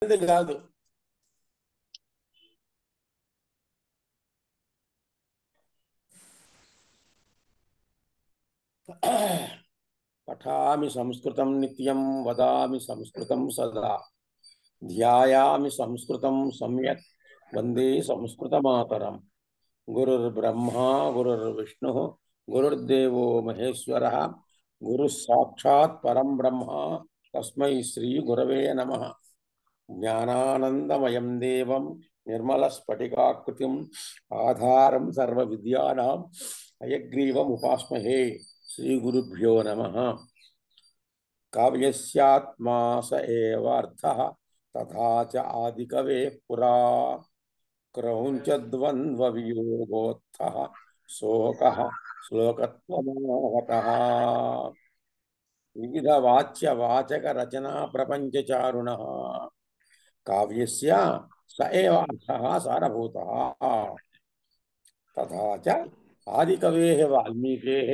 అది కాదు పఠామి సంస్కృతం నిత్యం వదామి సంస్కృతం సదా ధ్యాయామి సంస్కృతం సమ్యక్ వందే సంస్కృతమాతరం గురుర్బ్రహ్మా గురుర్విష్ణు గురుర్దేవో మహేశ్వర గురు సాక్షాత్ పరం బ్రహ్మ తస్మై శ్రీ గురవే నమ జ్ఞానానందమయం దేవం నిర్మలస్ఫటికాకృతిం ఆధారం సర్వవిద్యానాం హయగ్రీవముపాస్మహే శ్రీగురుభ్యో నమ కావ్యస్యాత్మా స ఏవ అర్థః తథా చ ఆదికవే పురా క్రౌంచద్వంద్వవియోగోత్థः శోకः శ్లోకత్వమాహతः వివిధ వాచ్య వాచక రచనా ప్రపంచచారుణः కావ్యస్య స ఏవ అర్థः సారభూతः తథా చ ఆదికవేः వాల్మీకేः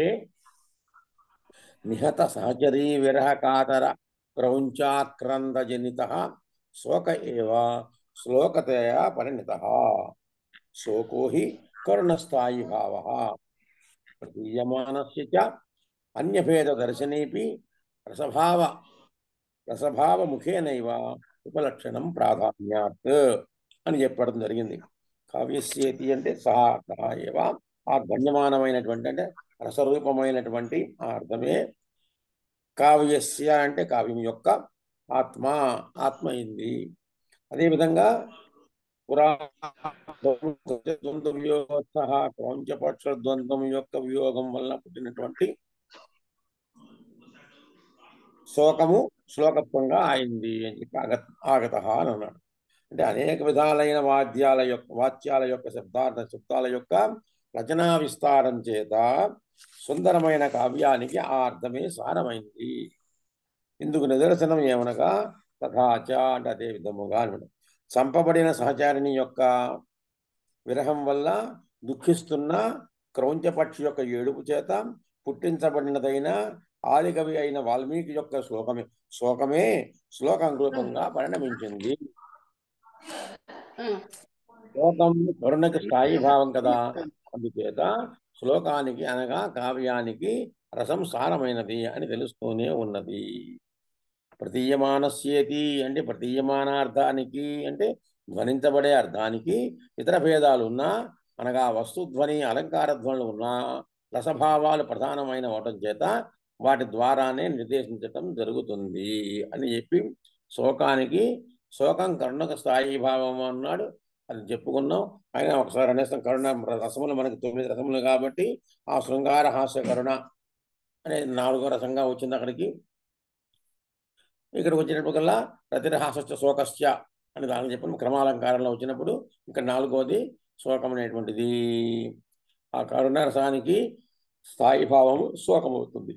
నిహత సహచరీ విరహ కాతర క్రౌంచాక్రందజనితः శోక ఏవ శ్లోకతయా పరిణితः శోకో హి కరుణస్థాయి భావः ప్రతీయమానస్య చ అన్యభేదదర్శనేపి రసభావ రసభావముఖేనైవ ఉపలక్షణం ప్రాధాన్యాత్ అని చెప్పడం జరిగింది కావ్యస్యేతి అంటే సహా అర్థ ఏవ ఆ గణ్యమానమైనటువంటి అంటే రసరూపమైనటువంటి ఆ అర్థమే కావ్యస్య అంటే కావ్యం యొక్క ఆత్మ ఆత్మ అయింది అదేవిధంగా పురా ద్వంద్వ వియోగోత్సహ క్రౌంచపక్ష ద్వంద్వం యొక్క వియోగం వలన పుట్టినటువంటి శోకము శ్లోకత్వంగా అయింది అని చెప్పి ఆగత ఆగత అని అన్నాడు అంటే అనేక విధాలైన వాద్యాల యొక్క వాచ్యాల యొక్క శబ్దార్థ శబ్దాల యొక్క రచనా విస్తారం చేత సుందరమైన కావ్యానికి ఆ అర్థమే సారమైంది ఇందుకు నిదర్శనం ఏమనగా తథాచ అంటే అదే విధముగా అనమాట చంపబడిన సహచారిణి యొక్క విరహం వల్ల దుఃఖిస్తున్న క్రౌంచపక్షి యొక్క ఏడుపు చేత పుట్టించబడినదైన ఆదికవి అయిన వాల్మీకి యొక్క శ్లోకమే శ్లోకమే శ్లోకం రూపంగా పరిణమించింది శ్లోకం కరుణకి స్థాయి భావం కదా అందుచేత శ్లోకానికి అనగా కావ్యానికి రసం సారమైనది అని తెలుస్తూనే ఉన్నది ప్రతీయమానస్యేతి అంటే ప్రతీయమానార్థానికి అంటే ధ్వనించబడే అర్థానికి ఇతర భేదాలు ఉన్నా అనగా వస్తుధ్వని అలంకార ధ్వనులు ఉన్నా రసభావాలు ప్రధానమైన అవటం చేత వాటి ద్వారానే నిర్దేశించటం జరుగుతుంది అని చెప్పి శోకానికి శోకం కరుణక స్థాయి భావం అన్నాడు అది చెప్పుకున్నాం అయినా ఒకసారి అనేస్తాం కరుణ రసములు మనకి తొమ్మిది రసములు కాబట్టి ఆ శృంగార హాస్య కరుణ అనేది నాలుగో రసంగా వచ్చింది అక్కడికి ఇక్కడికి వచ్చినప్పటికల్లా ప్రతిరహాసస్య శోకస్య అని దాని చెప్పిన క్రమాలంకారంలో వచ్చినప్పుడు ఇక్కడ నాలుగోది శోకం అనేటువంటిది ఆ కరుణ రసానికి స్థాయి భావము శోకం అవుతుంది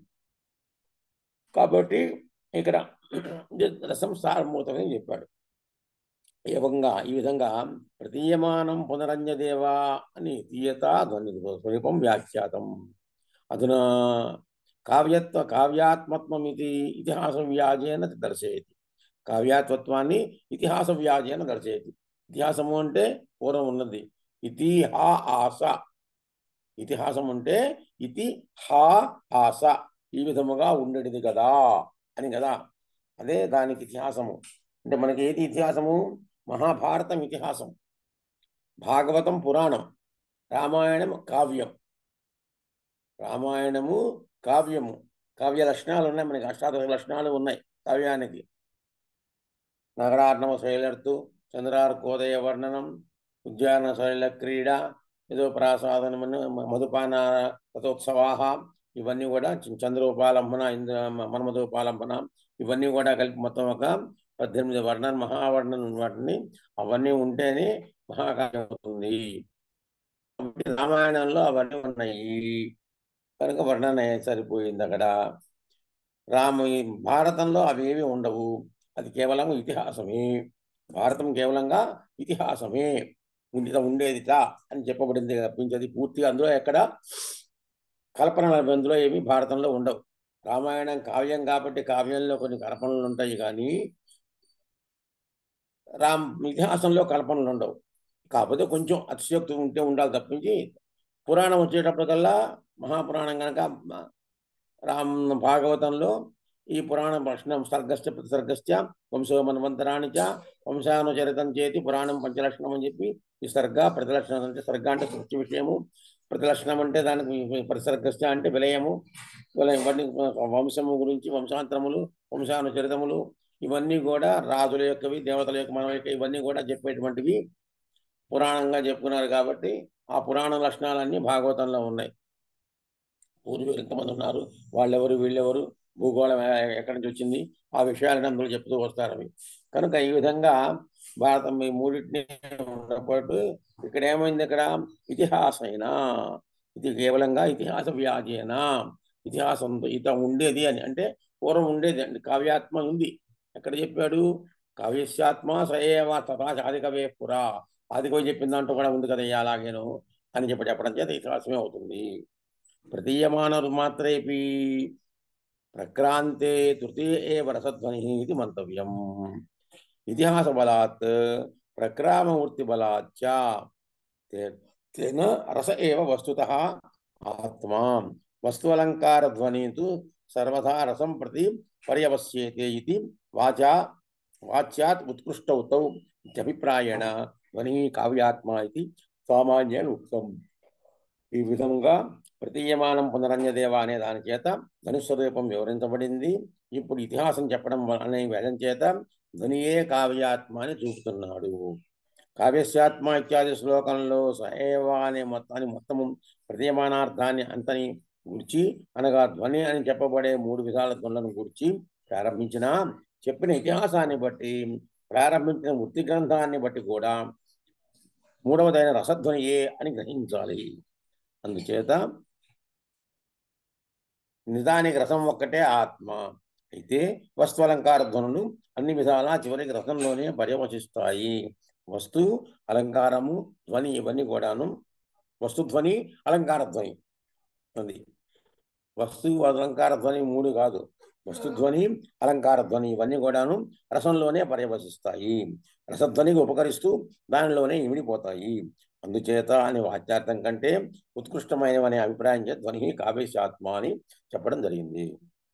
కాబట్టి ఇక్కడ రసం సారమవుతుందని చెప్పాడు ఏవంగా ఈ విధంగా ప్రతీయమానం పునరంజదేవా అని తీయత ధ్వని స్వరూపం వ్యాఖ్యాతం అధునా కావ్యత్వ కావ్యాత్మత్వం ఇది ఇతిహాస వ్యాజేన దర్శయతి కావ్యాత్వత్వాన్ని ఇతిహాస వ్యాజేన దర్శయతి ఇతిహాసము అంటే పూర్వం ఉన్నది ఇతిహా ఆస ఇతిహాసం అంటే ఇతి హా ఆస ఈ విధముగా ఉండేది కదా అని కదా అదే దానికి ఇతిహాసము అంటే మనకి ఏది ఇతిహాసము మహాభారతం ఇతిహాసం భాగవతం పురాణం రామాయణం కావ్యం రామాయణము కావ్యము కావ్య లక్షణాలు ఉన్నాయి మనకి అష్టాదశ లక్షణాలు ఉన్నాయి కావ్యానికి నగరార్ణవ శైలర్తు చంద్రార్కోదయ వర్ణనం ఉద్యాన శైల క్రీడ ఏదో ప్రాసాదనమని మధుపాన రథోత్సవాహ ఇవన్నీ కూడా చంద్రోపాలంబన ఇంద్ర మన్మధోపాలంబన ఇవన్నీ కూడా కలిపి మొత్తం ఒక పద్దెనిమిది వర్ణన మహావర్ణన వాటిని అవన్నీ ఉంటేనే మహాకావ్యం అవుతుంది రామాయణంలో అవన్నీ ఉన్నాయి కనుక వర్ణన సరిపోయింది అక్కడ రామ భారతంలో అవేవి ఉండవు అది కేవలం ఇతిహాసమే భారతం కేవలంగా ఇతిహాసమే ఉండిత ఉండేదిట అని చెప్పబడింది తప్పించేది పూర్తిగా అందులో ఎక్కడ కల్పన అందులో ఏమి భారతంలో ఉండవు రామాయణం కావ్యం కాబట్టి కావ్యంలో కొన్ని కల్పనలు ఉంటాయి కానీ రామ్ ఇతిహాసంలో కల్పనలు ఉండవు కాకపోతే కొంచెం అతిశయోక్తి ఉంటే ఉండాలి తప్పించి పురాణం వచ్చేటప్పటికల్లా మహాపురాణం కనుక రామ్ భాగవతంలో ఈ పురాణ ప్రశ్నం సర్గశ్చ ప్రతిసర్గశ్చ వంశో మన్వంతరాణి చ వంశానుచరితం చేతి పురాణం పంచలక్షణం అని చెప్పి ఈ సర్గ ప్రతిలక్షణం అంటే సర్గ అంటే సృష్టి విషయము ప్రతిలక్షణం అంటే దానికి ప్రతిసర్గశ్చ అంటే విలయము విలయం ఇవన్నీ వంశము గురించి వంశాంతరములు వంశానుచరితములు ఇవన్నీ కూడా రాజుల యొక్కవి దేవతల యొక్క మన యొక్క ఇవన్నీ కూడా చెప్పేటువంటివి పురాణంగా చెప్పుకున్నారు కాబట్టి ఆ పురాణ లక్షణాలన్నీ భాగవతంలో ఉన్నాయి పూర్వీకులు ఎంతమంది ఉన్నారు వాళ్ళెవరు వీళ్ళెవరు భూగోళం ఎ- ఎక్కడి నుంచి వచ్చింది ఆ విషయాలను అందులో చెప్తూ వస్తారు అవి కనుక ఈ విధంగా భారతం ఈ మూడింటిని ఉన్నప్పుడు ఇక్కడ ఏమైంది ఇక్కడ ఇతిహాసైన ఇది కేవలంగా ఇతిహాస వ్యాజేన ఇతిహాసం ఇత ఉండేది అని అంటే పూర్వం ఉండేది అండి కావ్యాత్మ ఉంది ఎక్కడ చెప్పాడు కావ్యస్యాత్మ సయేవ తథా ఆది కవే పురా ఆది కవి చెప్పిన దాంట్లో కూడా ఉంది కదా అలాగేను అని చెప్పి చెప్పడం చేత ఇతిహాసమే అవుతుంది ప్రతీయమాన మాత్రేపి ప్రక్రాంతే తృతీయ ఏవ రసధ్వని ఇది మంతవ్యం ఇతిహాస బలాత్ ప్రక్రామవృత్తి బలాచ్చ తే- తేన రస ఏవ వస్తుత ఆత్మా వస్తువలంకార ధ్వని తు సర్వదా రసం ప్రతి పర్యవస్యేతే ఇది వాచా వాచ్యాత్ ఉత్కృష్టౌతౌ ఇత్యభిప్రాయేణ ధ్వని కావ్యాత్మ ఇది సామాన్యేన ఉక్తం ఈ విధంగా ప్రతీయమానం పునరంజదేవ అనే దాని చేత ధనుస్వరూపం వివరించబడింది ఇప్పుడు ఇతిహాసం చెప్పడం వల్ల- అనే వేదం చేత ధ్వనియే కావ్యాత్మ అని చూపుతున్నాడు కావ్యస్యాత్మ ఇత్యాది శ్లోకంలో సహేవ అనే మొత్తాన్ని మొత్తము ప్రతీయమానార్థాన్ని అంతని గురించి అనగా ధ్వని అని చెప్పబడే మూడు విధాల ధ్వనులను గురించి ప్రారంభించిన చెప్పిన ఇతిహాసాన్ని బట్టి ప్రారంభించిన వృత్తి గ్రంథాన్ని బట్టి కూడా మూడవదైన రసధ్వనియే అని గ్రహించాలి అందుచేత నిజానికి రసం ఒక్కటే ఆత్మ అయితే వస్తువలంకార ధ్వనులు అన్ని విధాలా చివరికి రసంలోనే పర్యవసిస్తాయి వస్తు అలంకారము ధ్వని ఇవన్నీ కూడాను వస్తు ధ్వని అలంకార ధ్వని ఉంది వస్తు అలంకార ధ్వని మూడు కాదు వస్తు ధ్వని అలంకార ధ్వని ఇవన్నీ కూడాను రసంలోనే పర్యవసిస్తాయి రసధ్వనికి ఉపకరిస్తూ దానిలోనే ఇమిడిపోతాయి అందుచేత అనే వాచ్యార్థం కంటే ఉత్కృష్టమైనవనే అభిప్రాయం చేత ధ్వని కావ్యశాత్మ అని చెప్పడం జరిగింది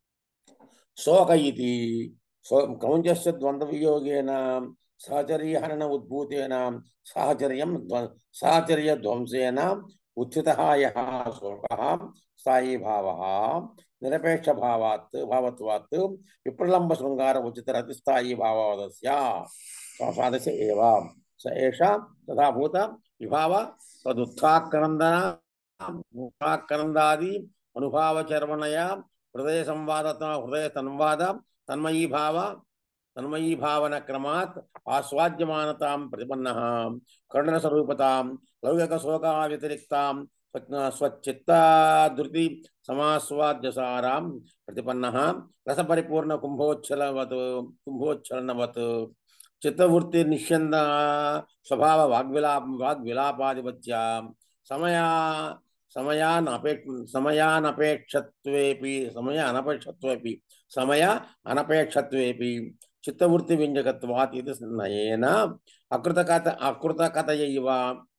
శోక ఇది సో క్రౌంచస్య ద్వంద్వ వియోగేన సహచర్యహరణ ఉద్భూతేన సాహచర్యం ధ్వ- సాహచర్య ధ్వంసేన ఉత్థిత యః శోక స్థాయి భావ నిరపేక్ష భావాత్ భావత్వాత్ విప్రలంబ శృంగార ఉచిత రతిస్థాయి భావవదస్య స్వాదస్య ఏవ స ఏష తథాభూత విభావ తదుత్థాక్రందన ఉత్థాక్రందాది అనుభావచర్వణయ హృదయ సంవాదత హృదయ తన్వాద తన్మయీ భావ తన్మయీ భావన క్రమాత్ ఆస్వాద్యమానతాం ప్రతిపన్న కరుణ స్వరూపతాం లౌకిక శోకా వ్యతిరిక్తాం స్వ- స్వచ్చిత్తాధృతి సమాస్వాద్యసారాం ప్రతిపన్న రసపరిపూర్ణ కుంభోచ్చలవత్ కుంభోచ్చలనవత్ చిత్తవృత్తి నిశ్చంద స్వభావ వాగ్విలా వాగ్విలాపాధిపత్య సమయా సమయానపే సమయానపేక్షత్వేపి సమయ అనపేక్షత్వేపి సమయ అనపేక్షత్వేపి చిత్తవృత్తి వ్యంజకత్వాత్ ఇది నయేన అకృతకథ అకృతకథయైవ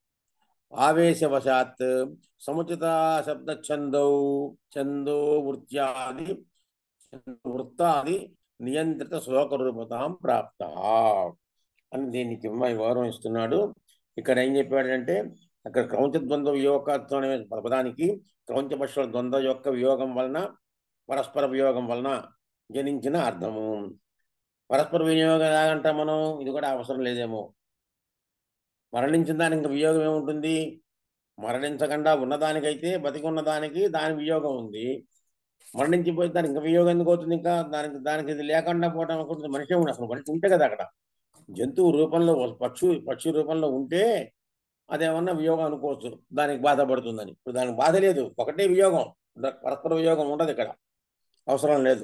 ఆవేశవశాత్ సముచిత శబ్ద ఛందౌ ఛందో వృత్యాది వృత్తాది నియంత్రిత శ్లోక రూపతాం ప్రాప్త అని దీనికి వివరం ఇస్తున్నాడు ఇక్కడ ఏం చెప్పాడంటే అక్కడ క్రౌంచ ద్వంద్వ వియోగత్వం అనే పదానికి క్రౌంచ పశువుల ద్వంద్వ యొక్క వియోగం వలన పరస్పర వియోగం వలన జనించిన అర్థము పరస్పర వినియోగం ఎలాగంటాం మనం ఇది కూడా అవసరం లేదేమో మరణించిన దానికి ఇంకా వియోగం ఏముంటుంది మరణించకుండా ఉన్నదానికైతే బతికి ఉన్నదానికి దాని వియోగం ఉంది మరణించిపోయి దానికి ఇంకా వియోగం ఎందుకు అవుతుంది ఇంకా దానికి దానికి ఇది లేకుండా పోవడం అనుకుంటుంది మనిషి ఉండి అసలు మనిషి ఉంటే కదా అక్కడ జంతువు రూపంలో పక్షు పక్షి రూపంలో ఉంటే అదేమన్నా వియోగం అనుకోవచ్చు దానికి బాధపడుతుందని ఇప్పుడు దానికి బాధ లేదు ఒకటే వియోగం ద- పరస్పర వియోగం ఉండదు ఇక్కడ అవసరం లేదు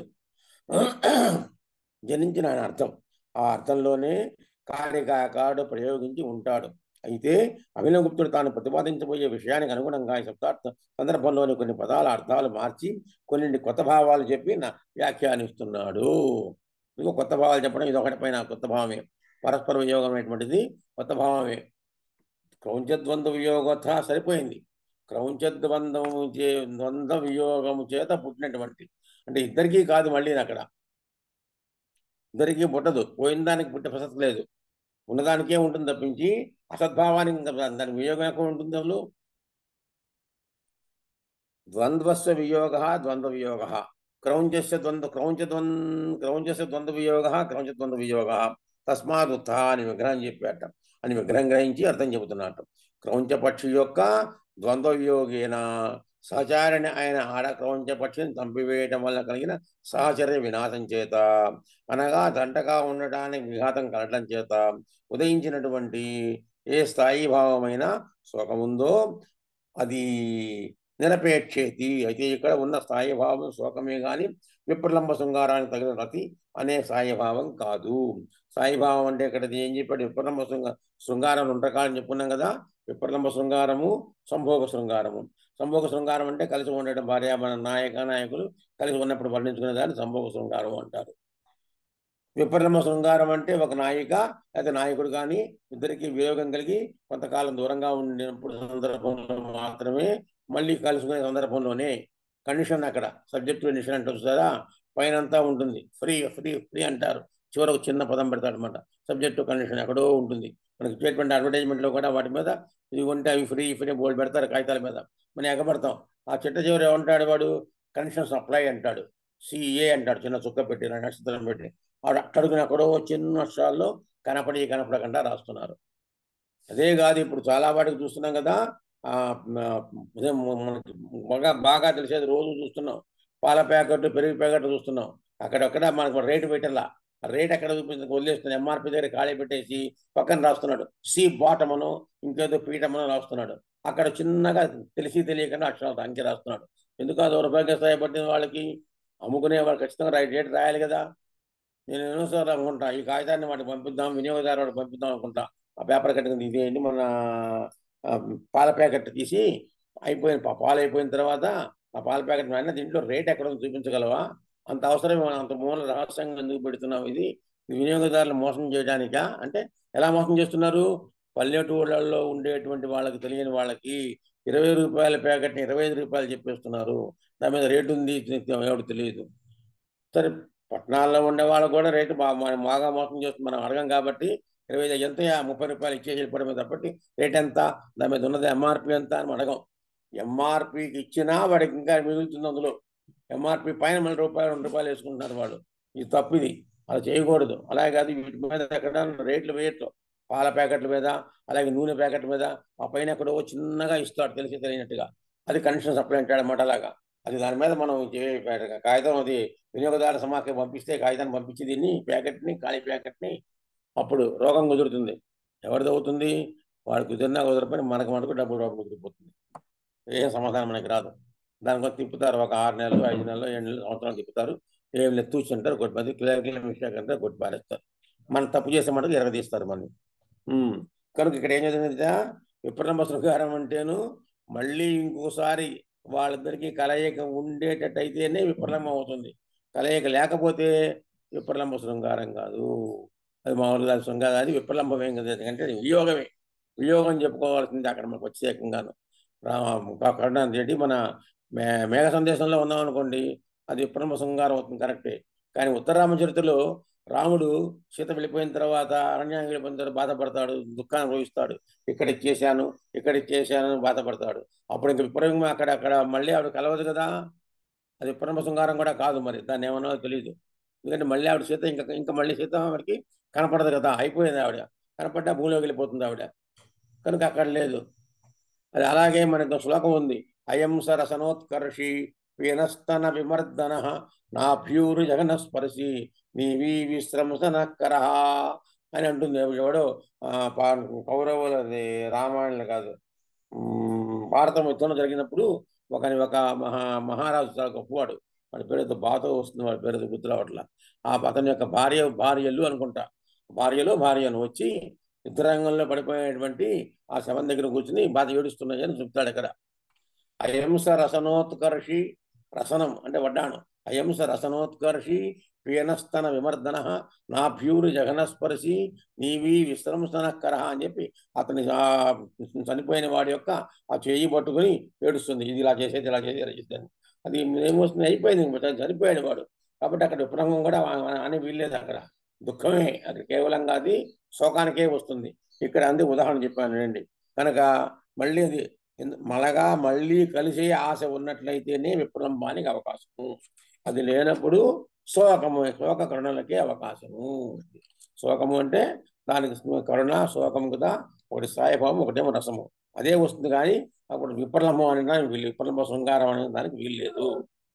జనించిన ఆయన అర్థం ఆ అర్థంలోనే కాడు ప్రయోగించి ఉంటాడు అయితే అభినవగుప్తుడు తాను ప్రతిపాదించబోయే విషయానికి అనుగుణంగా ఈ శబ్దార్థ సందర్భంలోని కొన్ని పదాల అర్థాలు మార్చి కొన్ని కొత్త భావాలు చెప్పి నా వ్యాఖ్యానిస్తున్నాడు ఇంకో కొత్త భావాలు చెప్పడం ఇది ఒకటి పైన కొత్త భావమే పరస్పర వియోగం అనేటువంటిది కొత్త భావమే క్రౌంచద్వంద్వ వియోగత సరిపోయింది క్రౌంచద్వంద్వము చే ద్వంద్వ వియోగము చేత పుట్టినటువంటి అంటే ఇద్దరికీ కాదు మళ్ళీ అక్కడ ఇద్దరికీ పుట్టదు పోయిన దానికి పుట్టే ప్రసక్తి లేదు ఉన్నదానికే ఉంటుంది తప్పించి అసద్భావానికి ఇంకా దానికి వియోగం ఎక్కడ ఉంటుంది అసలు ద్వంద్వస్య వియోగ ద్వంద్వ వియోగ క్రౌంచస్య ద్వంద్వ క్రౌంచ ద్వం క్రౌంచస్య ద్వంద్వ వియోగ క్రౌంచ ద్వంద్వ వియోగ తస్మాత్ ఉత్థ అని విగ్రహం చెప్పాట అని విగ్రహం గ్రహించి అర్థం చెబుతున్నట్టు క్రౌంచ పక్షి యొక్క ద్వంద్వ వియోగేన సహచారిణి ఆయన ఆడ క్రౌంచ పక్షిని చంపివేయటం వల్ల కలిగిన సహచర్య వినాశం చేత అనగా దంటగా ఉండటానికి విఘాతం కలగడం చేత ఉదయించినటువంటి ఏ స్థాయి భావమైన శోకముందో అది నిరపేక్షేతి అయితే ఇక్కడ ఉన్న స్థాయి భావం శోకమే గాని విప్రలంబ శృంగారానికి తగిన రతి అనే స్థాయి భావం కాదు స్థాయి భావం అంటే ఇక్కడ ఏం చెప్పాడు విప్రలంబ శృంగ శృంగారం రెండు రకాలని చెప్పుకున్నాం కదా విప్రలంబ శృంగారము సంభోగ శృంగారము సంభోగ శృంగారం అంటే కలిసి ఉండడం భార్య మన నాయక నాయకులు కలిసి ఉన్నప్పుడు వర్ణించుకునే దాన్ని సంభోగ శృంగారం అంటారు విపరిణమ శృంగారం అంటే ఒక నాయిక లేదా నాయకుడు కానీ ఇద్దరికి వియోగం కలిగి కొంతకాలం దూరంగా ఉండినప్పుడు సందర్భంలో మాత్రమే మళ్ళీ కలుసుకునే సందర్భంలోనే కండిషన్ అక్కడ సబ్జెక్ట్ కండిషన్ అంటే చూసారా పైన అంతా ఉంటుంది ఫ్రీ ఫ్రీ ఫ్రీ అంటారు చివరకు చిన్న పదం పెడతాడు అనమాట సబ్జెక్టు కండిషన్ ఎక్కడో ఉంటుంది మనకి స్టేట్మెంట్ అడ్వర్టైజ్మెంట్లో కూడా వాటి మీద ఇది ఉంటే అవి ఫ్రీ ఫ్రీ బోర్డు పెడతారు కాగితాల మీద మనం ఎగబడతాం ఆ చిట్ట చివరి ఏమంటాడు వాడు కండిషన్ సప్లై అంటాడు సిఏ అంటాడు చిన్న చుక్క పెట్టి రెండు నక్షత్రం పెట్టి వాడు అక్కడికి ఎక్కడో చిన్న అక్షరాల్లో కనపడి కనపడకుండా రాస్తున్నారు అదే కాదు ఇప్పుడు చాలా వాటికి చూస్తున్నాం కదా ఆ, మ- అదే మ- మనకి బాగా బాగా తెలిసేది రోజు చూస్తున్నాం పాల ప్యాకెట్ పెరుగు ప్యాకెట్ చూస్తున్నాం అక్కడక్కడ మనకు రేటు పెట్టాలా ఆ రేట్ ఎక్కడ చూపించి వదిలేస్తున్నాడు ఎంఆర్పి దగ్గర ఖాళీ పెట్టేసి పక్కన రాస్తున్నాడు సి బాటమ్ అను ఇంకేదో పీఠమనో రాస్తున్నాడు అక్కడ చిన్నగా తెలిసి తెలియకుండా అక్షరాలు అంకె రాస్తున్నాడు ఎందుకు అది రూపాయలకి సహాయపడిన వాళ్ళకి అమ్ముకునే వాళ్ళు ఖచ్చితంగా రైట్ రేట్ రాయాలి కదా నేను ఎన్నోసార్లు అనుకుంటా ఈ కాగితాన్ని వాటికి పంపిద్దాం వినియోగదారు వాడికి పంపిద్దాం అనుకుంటా ఆ పేపర్ కట్టింగ్ తీసేయండి మన ఆ, పాల ప్యాకెట్ తీసి అయిపోయిన పా- పాలు అయిపోయిన తర్వాత ఆ పాల ప్యాకెట్ అయినా దీంట్లో రేట్ ఎక్కడ ఉందో చూపించగలవా అంత అవసరం అంత మూల రహస్యంగా ఎందుకు పెడుతున్నావు ఇది ఇది వినియోగదారులు మోసం చేయడానికా అంటే ఎలా మోసం చేస్తున్నారు పల్లెటూళ్ళల్లో ఉండేటువంటి వాళ్ళకి తెలియని వాళ్ళకి ఇరవై రూపాయల ప్యాకెట్ని ఇరవై ఐదు రూపాయలు చెప్పేస్తున్నారు దాని మీద రేటు ఉంది ఎవరు తెలియదు సరే పట్టణాల్లో ఉండే వాళ్ళకు కూడా రేటు బాగా మనం బాగా మోసం చేస్తుంది మనం అడగం కాబట్టి ఇరవై ఐదు ఎంత ముప్పై రూపాయలు ఇచ్చేసి వెళ్ళిపోవడమే తప్పటి రేట్ ఎంత దాని మీద ఉన్నది ఎంఆర్పి ఎంత అని మనం అడగం ఎంఆర్పికి ఇచ్చినా వాడికి ఇంకా మిగులుతుంది అందులో ఎంఆర్పి పైన మళ్ళీ రూపాయలు రెండు రూపాయలు వేసుకుంటున్నారు వాళ్ళు ఇది తప్పు ఇది అలా చేయకూడదు అలాగే కాదు వీటి మీద ఎక్కడ రేట్లు వేయట్లు పాల ప్యాకెట్ల మీద అలాగే నూనె ప్యాకెట్ల మీద ఆ పైన ఎక్కడో చిన్నగా ఇస్తాడు తెలిసి తెలియనట్టుగా అది కనెక్షన్ సప్లై అంటాడు అన్నమాట అలాగా అది దాని మీద మనం చే- కాగితం అది వినియోగదారు సమాఖ్య పంపిస్తే కాగితాన్ని పంపించి దీన్ని ప్యాకెట్ని ఖాళీ ప్యాకెట్ని అప్పుడు రోగం కుదురుతుంది ఎవరిది అవుతుంది వాడు కుదిరినా కుదరపోయినా మనకు మటుకు డబ్బు రోగం కుదిరిపోతుంది ఏ సమాధానం మనకి రాదు దానికోసం తిప్పుతారు ఒక ఆరు నెలలు ఐదు నెలలు ఏడు నెలలు సంవత్సరాలు తిప్పుతారు ఏం లేదు తూచుంటారు కొట్టి మంది క్లియర్ మిస్టేక్ అంటే కొట్టి పారేస్తారు మనం తప్పు చేసే మటుకు ఎరగదీస్తారు మనం ఉమ్. కనుక ఇక్కడ ఏం జరిగిందంటే విప్రణమ శృంగారం అంటేను మళ్ళీ ఇంకోసారి వాళ్ళిద్దరికీ కలయిక ఉండేటట్టయితేనే విప్రణం అవుతుంది కలయిక లేకపోతే విప్రలంబ శృంగారం కాదు అది మామూలుగా శృంగారం అది విప్రలంబం ఏం కదా అంటే అది వియోగమే వియోగం చెప్పుకోవాల్సింది అక్కడ మనకు ప్రత్యేకంగాను కరుణాన్ రెడ్డి మన మే మేఘ సందేశంలో ఉన్నాం అనుకోండి అది విప్రలంబ శృంగారం అవుతుంది కరెక్టే కానీ ఉత్తరామచరితలో రాముడు సీత వెళ్ళిపోయిన తర్వాత అరణ్యానికి వెళ్ళిపోయిన తర్వాత బాధపడతాడు దుఃఖాన్ని అనుభవిస్తాడు ఇక్కడ చేశాను ఇక్కడ చేశాను అని బాధపడతాడు అప్పుడు ఇంక విపరీతంగా అక్కడ అక్కడ మళ్ళీ ఆవిడ కలవదు కదా అది విప్రమ శృంగారం కూడా కాదు మరి దాన్ని ఏమన్నా తెలియదు ఎందుకంటే మళ్ళీ ఆవిడ సీత ఇంకా ఇంకా మళ్ళీ సీత ఆవిడకి కనపడదు కదా అయిపోయింది ఆవిడ కనపడ్డా భూమిలోకి వెళ్ళిపోతుంది ఆవిడ కనుక అక్కడ లేదు అది అలాగే మనకు శ్లోకం ఉంది అయం సరసనోత్కర్షి వీనస్తన విమర్దన నా ప్యూరు జగన స్పర్శి నీవి విశ్రమసనకర అని అంటుంది ఎవడో ఆ, పా- కౌరవులది రామాయణం కాదు ఉమ్, భారతం యుద్ధం జరిగినప్పుడు ఒక ఒక మహా మహారాజు చాలా గొప్పవాడు వాడి పేరుతో బాతో వస్తుంది వాడి పేరుతో గుర్తు రావట్ల ఆ అతని యొక్క భార్య భార్యలు అనుకుంటా భార్యలో భార్యను వచ్చి యుద్ధరంగంలో పడిపోయినటువంటి ఆ శవం దగ్గర కూర్చుని బాధ ఏడుస్తున్నాయి అని చెప్తాడు ఇక్కడ అహింస రసనోత్కర్షి రసనం అంటే వడ్డాణం అహింస రసనోత్కర్షి పీనస్తన విమర్దన నాభ్యూరు జగనస్పర్శి నీవి విశ్రంసనకర అని చెప్పి అతని ఆ చనిపోయిన వాడి యొక్క ఆ చేయి పట్టుకుని ఏడుస్తుంది ఇది ఇలా చేసేది ఇలా చేసేది ఇలా చేసేది అది ఏమొస్తుంది అయిపోయింది ఇంకా చనిపోయాడు వాడు కాబట్టి అక్కడ విప్రంగం కూడా ఆ- అని వీల్లేదు అక్కడ దుఃఖమే అది కేవలంగా అది శోకానికే వస్తుంది ఇక్కడ అంది ఉదాహరణ చెప్పాను అండి కనుక మళ్ళీ అది ఎందు- మలగా మళ్ళీ కలిసే ఆశ ఉన్నట్లయితేనే విప్రంబానికి అవకాశము అది లేనప్పుడు శోకము శోక కరుణలకే అవకాశము శోకము అంటే దానికి కరుణ శోకము కదా ఒకటి స్థాయిభావం ఒకటేమో రసము అదే వస్తుంది కానీ అప్పుడు విప్రలము అనడానికి వీలు విప్రలమ శృంగారం అనే దానికి వీల్లేదు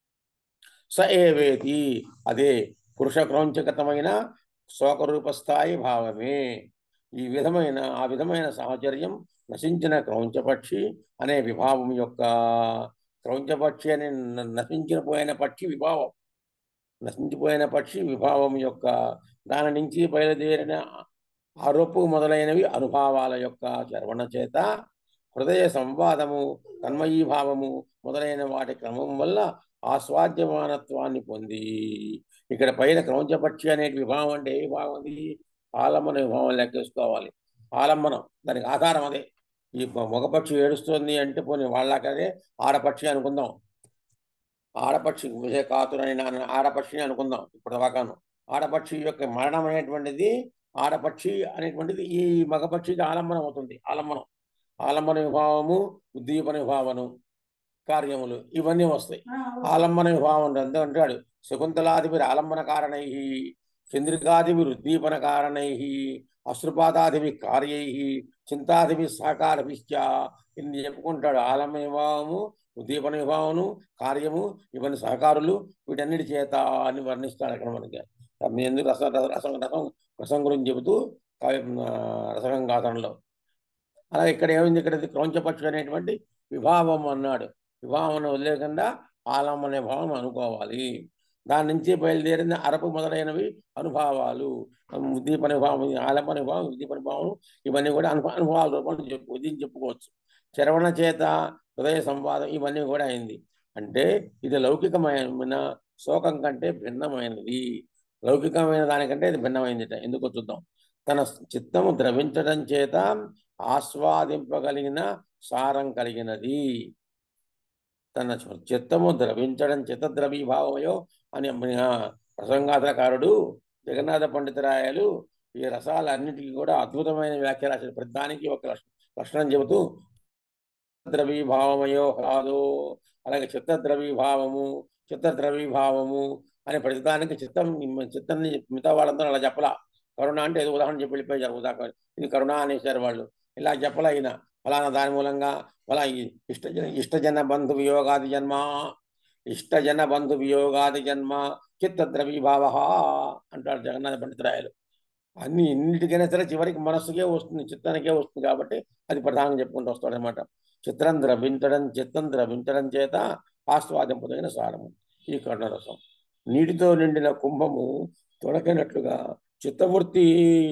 స ఏవేతి అదే పురుష క్రౌంచగతమైన శోకరూప స్థాయి భావమే ఈ విధమైన ఆ విధమైన సాహచర్యం నశించిన క్రౌంచపక్షి అనే విభావం యొక్క క్రౌంచపక్షి అనే న- నశించిన పోయిన పక్షి విభావం నశించిపోయిన పక్షి విభావం యొక్క దాని నుంచి బయలుదేరిన ఆరోపు మొదలైనవి అనుభావాల యొక్క చర్వణ చేత హృదయ సంవాదము తన్మయీభావము మొదలైన వాటి క్రమం వల్ల ఆస్వాద్యమానత్వాన్ని పొంది ఇక్కడ పైన క్రౌంచపక్షి అనే విభావం అంటే ఏ విభావం అది ఆలంబన విభావం లెక్కేసుకోవాలి ఆలంబనం దానికి ఆధారం అదే ఈ మగపక్షి ఏడుస్తోంది అంటే పోనీ వాళ్ళకదే ఆడపక్షి అనుకుందాం ఆడపక్షి విజయ కాతురని నా- ఆడపక్షిని అనుకుందాం ఇప్పుడు దాకాను ఆడపక్షి యొక్క మరణం అనేటువంటిది ఆడపక్షి అనేటువంటిది ఈ మగపక్షికి ఆలంబనం అవుతుంది ఆలంబనం ఆలంబన విభావము ఉద్దీపన విభావను కార్యములు ఇవన్నీ వస్తాయి ఆలంబన విభావం అంత అంటాడు శకుంతలాదివిర్ ఆలంబన కారణై చంద్రికాదివిర్ ఉద్దీపన కారణై అశ్రుపాతాదివి కార్యై చింతాదివి సహకారభిశ్చ ఇన్ని చెప్పుకుంటాడు ఆలంబన విభావము ఉద్దీపన విభావము కార్యము ఇవన్నీ సహకారులు వీటన్నిటి చేత అని వర్ణిస్తాడు అక్కడ మనకి మీ ఎందుకు రస రస- రసం రసం రసం గురించి చెబుతూ కావ్య ఆ, రసగంగాధనలో అలాగే ఇక్కడ ఏమైంది ఇక్కడ క్రౌంచపక్షి అనేటువంటి విభావం అన్నాడు విభావం వదిలేకుండా ఆలం అనే భావం అనుకోవాలి దాని నుంచి బయలుదేరిన అరపు మొదలైనవి అనుభవాలు ఉద్దీపన విభావం ఆలంబన విభావం ఉద్దీపన భావం ఇవన్నీ కూడా అనుభవ అనుభవాల రూపంలో చెప్పు దీన్ని చెప్పుకోవచ్చు చరవణ చేత హృదయ సంవాదం ఇవన్నీ కూడా అయింది అంటే ఇది లౌకికమైన శోకం కంటే భిన్నమైనది లౌకికమైన దానికంటే ఇది భిన్నమైనది ఎందుకో చూద్దాం తన చిత్తము ద్రవించడం చేత ఆస్వాదింపగలిగిన సారం కలిగినది తన చిత్తము ద్రవించడం చిత్తద్రవీభావమయో అని ఆ, ప్రసంగాధకారుడు జగన్నాథ పండితరాయలు ఈ రసాలన్నిటికీ కూడా అద్భుతమైన వ్యాఖ్య రాశారు ప్రతిదానికి ఒక లక్ష- లక్షణం చెబుతూ ద్రవీభావమయో కాదు అలాగే చిత్తద్రవీభావము చిత్తద్రవీభావము అనే ప్రతిదానికి చిత్తం చిత్తాన్ని మిగతా వాళ్ళందరూ అలా చెప్పలా కరుణ అంటే ఏదో ఉదాహరణ చెప్పి వెళ్ళిపోయారు ఉదాహరణ ఇది కరుణ అనేసారు వాళ్ళు ఇలా చెప్పలా ఈయన ఫలానా దాని మూలంగా ఫలా ఈ ఇష్టజన ఇష్టజన బంధు వియోగాది జన్మ ఇష్టజన బంధు వియోగాది జన్మ చిత్తద్రవీభావ అంటాడు జగన్నాథ పండితురాయలు అన్ని ఇన్నిటికైనా సరే చివరికి మనస్సుకే వస్తుంది చిత్తానికే వస్తుంది కాబట్టి అది ప్రధానంగా చెప్పుకుంటూ వస్తాడు అనమాట చిత్రం ద్రవించడం చిత్తం ద్రవించడం చేత ఆస్వాదింపదగిన సారము ఈ కర్ణరసం నీటితో నిండిన కుంభము తొడకినట్లుగా చిత్తవృత్తి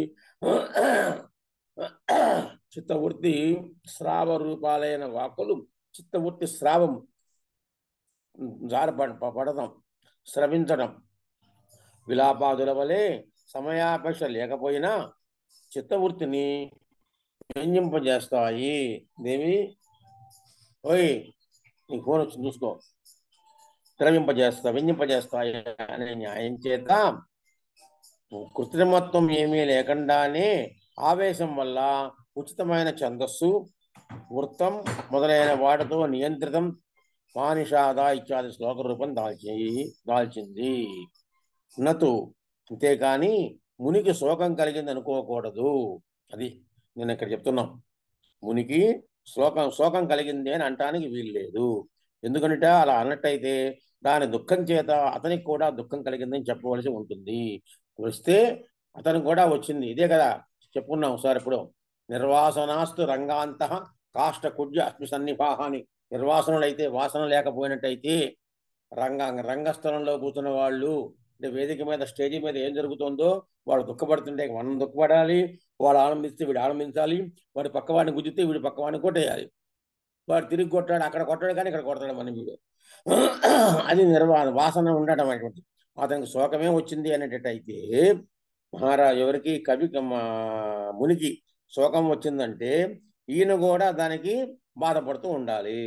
చిత్తవృత్తి స్రావ రూపాలైన వాక్కులు చిత్తవృత్తి స్రావం జారపడ పడడం స్రవించడం విలాపాదుల వలె సమయాపేక్ష లేకపోయినా చిత్తవృత్తిని వ్యంజింపజేస్తాయి దేవి ఓయ్ నీ ఫోన్ వచ్చి చూసుకో ద్రవింపజేస్తా వ్యంజింపజేస్తాయి అనే న్యాయం చేత కృత్రిమత్వం ఏమీ లేకుండానే ఆవేశం వల్ల ఉచితమైన ఛందస్సు వృత్తం మొదలైన వాటితో నియంత్రితం మానిషాద ఇత్యాది శ్లోక రూపం దాల్చి దాల్చింది నతు అంతేకాని మునికి శోకం కలిగింది అనుకోకూడదు అది నేను ఇక్కడ చెప్తున్నాం మునికి శోకం శోకం కలిగింది అని అంటానికి వీల్లేదు ఎందుకంటే అలా అన్నట్టయితే దాని దుఃఖం చేత అతనికి కూడా దుఃఖం కలిగిందని చెప్పవలసి ఉంటుంది వస్తే అతనికి కూడా వచ్చింది ఇదే కదా చెప్పుకున్నాం సార్ ఇప్పుడు నిర్వాసనాస్తు రంగాంత కాష్ట కుడ్య అస్మి సన్నిభాహ అని నిర్వాసనలు అయితే వాసన లేకపోయినట్టయితే రంగ రంగస్థలంలో కూర్చున్న వాళ్ళు అంటే వేదిక మీద స్టేజీ మీద ఏం జరుగుతుందో వాడు దుఃఖపడుతుంటే మనం దుఃఖపడాలి వాడు ఆనందిస్తే వీడు ఆనందించాలి వాడు పక్కవాడిని గుద్దితే వీడు పక్కవాడిని కొట్టేయాలి వాడు తిరిగి కొట్టాడు అక్కడ కొట్టాడు కానీ ఇక్కడ కొడతాడు మన వీడు అది నిర్వా వాసన ఉండటం అనేటువంటి అతనికి శోకమే వచ్చింది అనేటట్టయితే మహారా ఎవరికి కవి మా మునికి శోకం వచ్చిందంటే ఈయన కూడా దానికి బాధపడుతూ ఉండాలి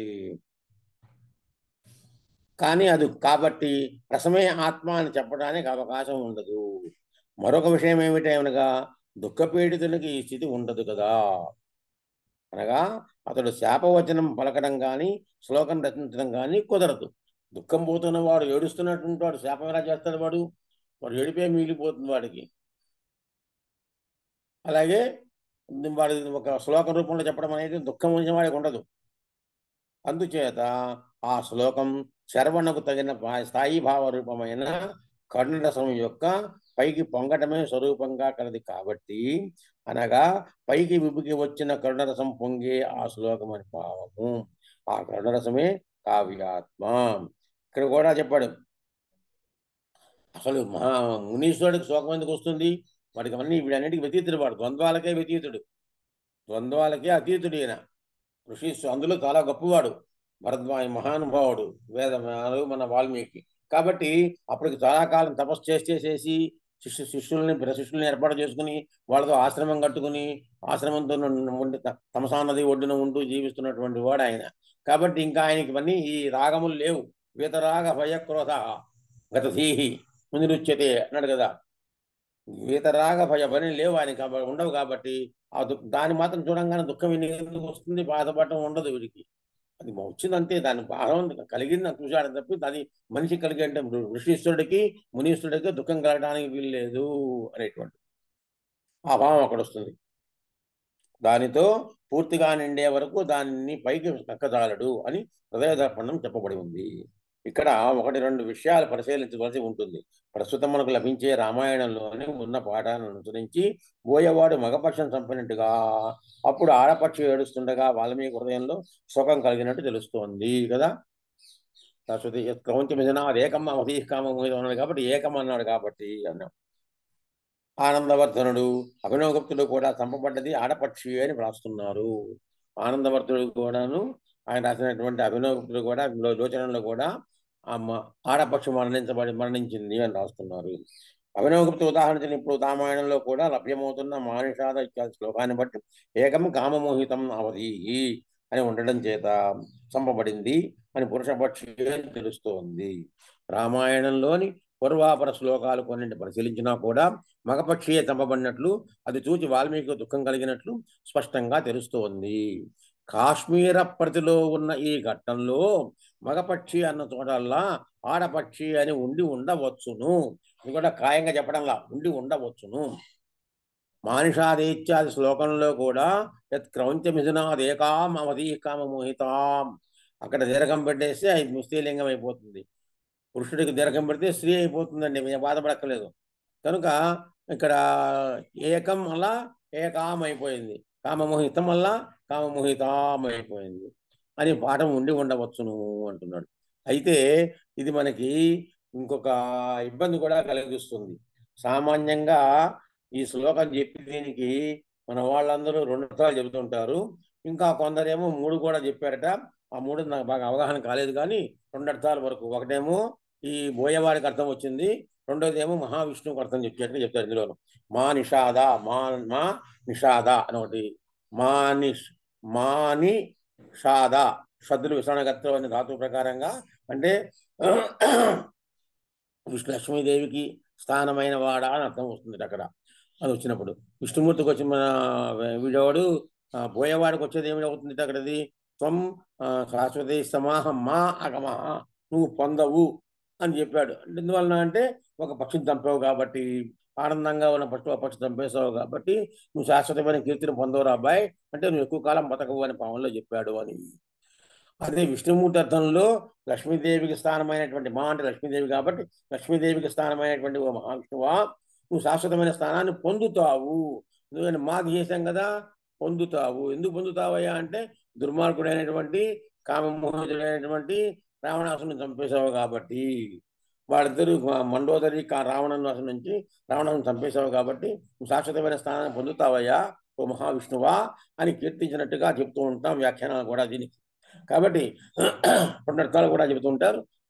కానీ అది కాబట్టి రసమే ఆత్మ అని చెప్పడానికి అవకాశం ఉండదు మరొక విషయం ఏమిటనగా దుఃఖపీడితునికి ఈ స్థితి ఉండదు కదా అనగా అతడు శాపవచనం పలకడం కానీ శ్లోకం రచించడం కానీ కుదరదు దుఃఖం పోతున్న వాడు ఏడుస్తున్నట్టు వాడు శాపం ఎలా చేస్తాడు వాడు వాడు ఏడిపే మిగిలిపోతుంది వాడికి అలాగే వాడి ఒక శ్లోక రూపంలో చెప్పడం అనేది దుఃఖం వచ్చిన వాడికి ఉండదు అందుచేత ఆ శ్లోకం శరవణకు తగిన భా- స్థాయి భావ రూపమైన కర్ణరసం యొక్క పైకి పొంగటమే స్వరూపంగా కలది కాబట్టి అనగా పైకి విభుకి వచ్చిన కరుణరసం పొంగే ఆ శ్లోకం అని భావము ఆ కరుణరసమే కావ్యాత్మ ఇక్కడ కూడా చెప్పాడు అసలు మహా మునీశ్వరుడికి శోకం ఎందుకు వస్తుంది వాడికి అన్ని వీడన్నిటికీ వ్యతీతుడు వాడు ద్వంద్వాలకే వ్యతీతుడు ద్వంద్వాలకే అతీతుడు ఈయన ఋషి అందులో చాలా గొప్పవాడు భరద్వాజ మహానుభావుడు వేద మన వాల్మీకి కాబట్టి అప్పటికి చాలా కాలం తపస్సు చేసి చేసేసి శిష్యు శిష్యుల్ని శిష్యుల్ని ఏర్పాటు చేసుకుని వాళ్ళతో ఆశ్రమం కట్టుకుని ఆశ్రమంతో ఉండి తమసా నది ఒడ్డున ఉంటూ జీవిస్తున్నటువంటి వాడు ఆయన కాబట్టి ఇంకా ఆయనకి ఇవన్నీ ఈ రాగములు లేవు వీతరాగ భయక్రోధ గతధీహి మునిరుచ్యతే అన్నాడు కదా వీతరాగ భయ పని లేవు ఆయన కాబట్టి ఉండవు కాబట్టి ఆ దు దాన్ని మాత్రం చూడంగానే దుఃఖం ఎందుకు వస్తుంది బాధపడటం ఉండదు వీడికి అది వచ్చిందంతే దాని భావం కలిగింది చూశాడు తప్పి అది మనిషి కలిగి అంటే ఋషీశ్వరుడికి మునీశ్వరుడికి దుఃఖం కలగడానికి వీల్లేదు అనేటువంటి ఆ భావం అక్కడ వస్తుంది దానితో పూర్తిగా నిండే వరకు దాన్ని పైకి కక్కజాలడు అని హృదయ దర్పణం చెప్పబడి ఉంది ఇక్కడ ఒకటి రెండు విషయాలు పరిశీలించవలసి ఉంటుంది ప్రస్తుతం మనకు లభించే రామాయణంలోనే ఉన్న పాఠాలను అనుసరించి బోయవాడు మగపక్షం చంపినట్టుగా అప్పుడు ఆడపక్షి ఏడుస్తుండగా వాల్మీకి హృదయంలో సుఖం కలిగినట్టు తెలుస్తోంది కదా సరస్వతి క్రౌంచ మిథున ఏకమ్మ మతీహ్ కామ అన్నాడు కాబట్టి ఏకం అన్నాడు కాబట్టి అన్నాం ఆనందవర్ధనుడు అభినవగుప్తుడు కూడా చంపబడ్డది ఆడపక్షి అని వ్రాస్తున్నారు ఆనందవర్ధనుడు కూడాను ఆయన రాసినటువంటి అభినవగుప్తుడు కూడా లో- లోచనంలో కూడా ఆ మ- ఆడపక్షి మరణించబడి మరణించింది అని రాస్తున్నారు అభినవగుప్త ఉదాహరణ ఇప్పుడు రామాయణంలో కూడా లభ్యమవుతున్న మానుషాద ఇత్యాది శ్లోకాన్ని బట్టి ఏకం కామమోహితం అవధి అని ఉండడం చేత చంపబడింది అని పురుషపక్షి అని తెలుస్తోంది రామాయణంలోని పూర్వాపర శ్లోకాలు కొన్నింటి పరిశీలించినా కూడా మగపక్షియే చంపబడినట్లు అది చూచి వాల్మీకి దుఃఖం కలిగినట్లు స్పష్టంగా తెలుస్తోంది కాశ్మీర ప్రతిలో ఉన్న ఈ ఘట్టంలో మగపక్షి అన్న చోటల్లా ఆడపక్షి అని ఉండి ఉండవచ్చును ఇది కూడా ఖాయంగా చెప్పడంలా ఉండి ఉండవచ్చును మానిషాదేత్యాది శ్లోకంలో కూడా యత్ క్రౌంచ మిథునాదేకాం అవధి కామమోహితాం అక్కడ దీర్ఘం పెట్టేస్తే అది స్త్రీలింగం అయిపోతుంది పురుషుడికి దీర్ఘం పెడితే స్త్రీ అయిపోతుందండి మేము బాధపడక్కలేదు కనుక ఇక్కడ ఏకం అలా ఏకాం అయిపోయింది కామమోహితం వల్ల కామమోహితాం అయిపోయింది అని పాఠం ఉండి ఉండవచ్చును అంటున్నాడు అయితే ఇది మనకి ఇంకొక ఇబ్బంది కూడా కలిగిస్తుంది సామాన్యంగా ఈ శ్లోకం చెప్పి దీనికి మన వాళ్ళందరూ రెండు అర్థాలు చెబుతుంటారు ఇంకా కొందరేమో మూడు కూడా చెప్పారట ఆ మూడు నాకు బాగా అవగాహన కాలేదు కానీ రెండు అర్థాల వరకు ఒకటేమో ఈ బోయవాడికి అర్థం వచ్చింది రెండోది ఏమో మహావిష్ణువుకి అర్థం చెప్పేట్టుగా చెప్తారు ఇందులో మా నిషాద మా మా నిషాద అని ఒకటి మానిష్ మాని షాద షద్దులు విశ్రణగత్వం అనే ధాతు ప్రకారంగా అంటే విష్ణు లక్ష్మీదేవికి స్థానమైన వాడా అని అర్థం వస్తుంది అక్కడ అది వచ్చినప్పుడు విష్ణుమూర్తికి వచ్చి మన వీడవాడు ఆ, పోయేవాడికి వచ్చేది ఏమి అవుతుంది అక్కడది త్వం ఆ, శాశ్వతి సమాహ మా అగమహ నువ్వు పొందవు అని చెప్పాడు అంటే ఎందువలన అంటే ఒక పక్షిని చంపావు కాబట్టి ఆనందంగా ఉన్న పక్షి ఒక పక్షి చంపేశావు కాబట్టి నువ్వు శాశ్వతమైన కీర్తిని పొందవురా అబ్బాయి అంటే నువ్వు ఎక్కువ కాలం బతకవు అని పావంలో చెప్పాడు అని అదే విష్ణుమూర్తి అర్థంలో లక్ష్మీదేవికి స్థానమైనటువంటి మా అంటే లక్ష్మీదేవి కాబట్టి లక్ష్మీదేవికి స్థానమైనటువంటి ఓ మహావిష్ణువా నువ్వు శాశ్వతమైన స్థానాన్ని పొందుతావు ఎందుకంటే మాకు చేశాం కదా పొందుతావు ఎందుకు పొందుతావయ్యా అంటే దుర్మార్గుడైనటువంటి కామమోహితుడైనటువంటి రావణాసుని చంపేశావు కాబట్టి వాళ్ళిద్దరు మండోదరి కా రావణాసు నుంచి రావణాసుని చంపేశావు కాబట్టి నువ్వు శాశ్వతమైన స్థానాన్ని పొందుతావయ్యా ఓ మహావిష్ణువా అని కీర్తించినట్టుగా చెప్తూ ఉంటాం వ్యాఖ్యానాలు కూడా దీనికి కాబట్టి రెండు అర్థాలు కూడా చెబుతుంటారు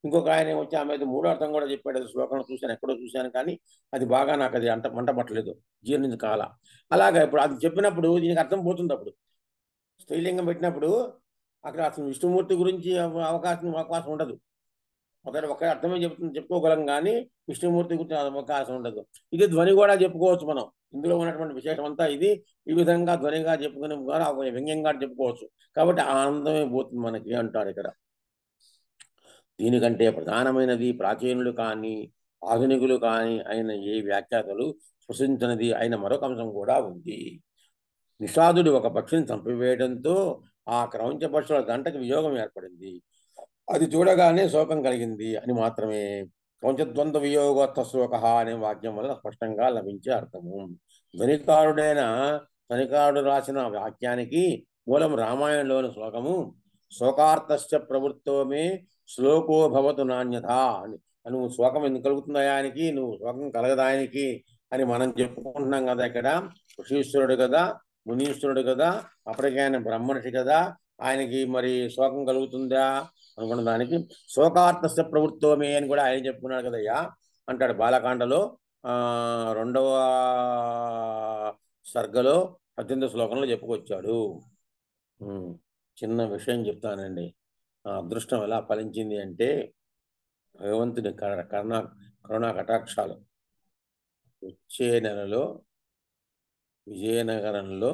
ఇంకొక ఆయన వచ్చి ఆమె అయితే మూడో అర్థం కూడా చెప్పాడు అది శ్లోకంలో చూశాను ఎక్కడో చూశాను కానీ అది బాగా నాకు అది అంట మంట పట్టలేదు జీర్ణించి కాల అలాగా ఇప్పుడు అది చెప్పినప్పుడు దీనికి అర్థం పోతుంది అప్పుడు స్త్రీలింగం పెట్టినప్పుడు అక్కడ అసలు విష్ణుమూర్తి గురించి అవ- అవకాశం అవకాశం ఉండదు ఒకరి ఒక అర్థమే చెప్తుంది చెప్పుకోగలం కానీ విష్ణుమూర్తి గురించి అవకాశం ఉండదు ఇది ధ్వని కూడా చెప్పుకోవచ్చు మనం ఇందులో ఉన్నటువంటి విశేషం అంతా ఇది ఈ విధంగా ధ్వనిగా చెప్పుకునే ద్వారా ఒక వ్యంగ్యంగా చెప్పుకోవచ్చు కాబట్టి ఆ ఆనందమే పోతుంది మనకి అంటారు ఇక్కడ దీనికంటే ప్రధానమైనది ప్రాచీనులు కానీ ఆధునికులు కానీ అయిన ఏ వ్యాఖ్యాతలు స్పృశించినది అయిన మరొక అంశం కూడా ఉంది నిషాదుడు ఒక పక్షిని చంపివేయడంతో ఆ క్రౌంచ పక్షుల దంటకి వియోగం ఏర్పడింది అది చూడగానే శోకం కలిగింది అని మాత్రమే క్రౌంచద్వంద్వ వియోగోత్త శోక అనే వాక్యం వల్ల స్పష్టంగా లభించే అర్థము ధ్వనికారుడైన ధ్వనికారుడు రాసిన వాక్యానికి మూలం రామాయణంలోని శ్లోకము శోకార్థశ్చ ప్రవృత్తోమే శ్లోకో భవతు నాణ్యత అని నువ్వు శోకం ఎందుకు కలుగుతుంది ఆయనకి నువ్వు శోకం కలగదాయనికి అని మనం చెప్పుకుంటున్నాం కదా ఇక్కడ ఋషీశ్వరుడు కదా మునీశ్వరుడు కదా అప్పటికే ఆయన బ్రహ్మర్షి కదా ఆయనకి మరి శోకం కలుగుతుందా అనుకున్న దానికి శోకార్థస్య ప్రవృత్తోమే అని కూడా ఆయన చెప్పుకున్నాడు కదయ్యా అంటాడు బాలకాండలో ఆ రెండవ సర్గలో పద్దెనిమిది శ్లోకంలో చెప్పుకొచ్చాడు ఉమ్, చిన్న విషయం చెప్తానండి ఆ అదృష్టం ఎలా ఫలించింది అంటే భగవంతుని కర- కరుణ కరుణా కటాక్షాలు వచ్చే నెలలో విజయనగరంలో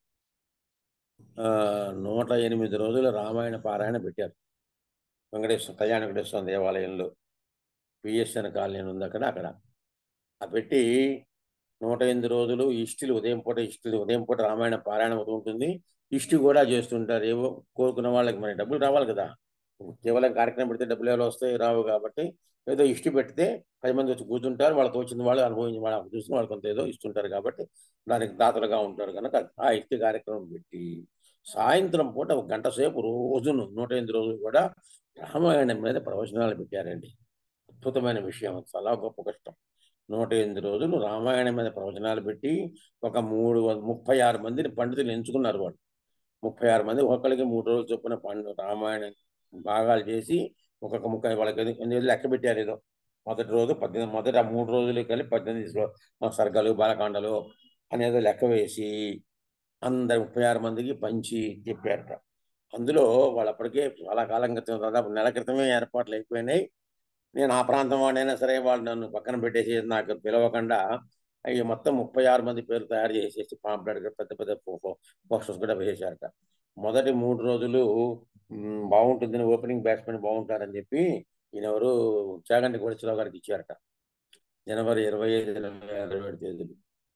ఆ, నూట ఎనిమిది రోజుల రామాయణ పారాయణ పెట్టారు వెంకటేశ్వర కళ్యాణ వెంకటేశ్వర దేవాలయంలో పిఎస్ఎన్ కాలనీ ఉంది అక్కడ అక్కడ ఆ పెట్టి నూట ఎనిమిది రోజులు ఇష్టిలు ఉదయం పూట ఇష్టిలు ఉదయం పూట రామాయణ పారాయణ అవుతూ ఉంటుంది ఇష్టి కూడా చేస్తుంటారు ఏవో కోరుకున్న వాళ్ళకి మరి డబ్బులు రావాలి కదా కేవలం కార్యక్రమం పెడితే డబ్బులు ఎవరు వస్తాయి రావు కాబట్టి ఏదో ఇష్టి పెడితే పది మంది వచ్చి కూర్చుంటారు వాళ్ళకి తోచిన వాళ్ళు అనుభవించిన వాళ్ళు చూసిన వాళ్ళు కొంత ఏదో ఇస్తుంటారు కాబట్టి దానికి దాతలుగా ఉంటారు కనుక ఆ ఇష్టి కార్యక్రమం పెట్టి సాయంత్రం పూట ఒక గంట సేపు రోజును నూట ఎనిమిది రోజులు కూడా రామాయణం మీద ప్రవచనాలు పెట్టారండి అద్భుతమైన విషయం చాలా గొప్ప కష్టం నూట ఎనిమిది రోజులు రామాయణం మీద ప్రవచనాలు పెట్టి ఒక మూడు వ- ముప్పై ఆరు మందిని పండితులు ఎంచుకున్నారు వాళ్ళు ముప్పై ఆరు మంది ఒక్కరికి మూడు రోజులు చొప్పున పండు రామాయణం భాగాలు చేసి ఒక్కొక్క ముక్క వాళ్ళకి ఏదో- ఏదో లెక్క పెట్టారు ఏదో మొదటి రోజు పద్దెనిమిది మొదటి ఆ మూడు రోజులు కలిపి పద్దెనిమిది శ్లో- సర్గలు బాలకాండలు అనేదో లెక్క వేసి అందరు ముప్పై ఆరు మందికి పంచి చెప్పారట అందులో వాళ్ళు అప్పటికే చాలా కాలం క్రితం దాదాపు నెల క్రితమే ఏర్పాట్లు అయిపోయినాయి నేను ఆ ప్రాంతం వాడినైనా సరే వాళ్ళు నన్ను పక్కన పెట్టేసి నాకు పిలవకుండా అవి మొత్తం ముప్పై ఆరు మంది పేర్లు తయారు చేసేసి పాంప్లెట్ పెద్ద పెద్ద పోస్టర్స్ కూడా వేసేశారట మొదటి మూడు రోజులు మ్, బాగుంటుందని ఓపెనింగ్ బ్యాట్స్మెన్ బాగుంటారని చెప్పి ఈయన ఎవరు చాగంటి కోటేశ్వరరావు గారికి ఇచ్చారట జనవరి ఇరవై ఐదు ఇరవై ఆరు ఇరవై ఏడు తేదీలు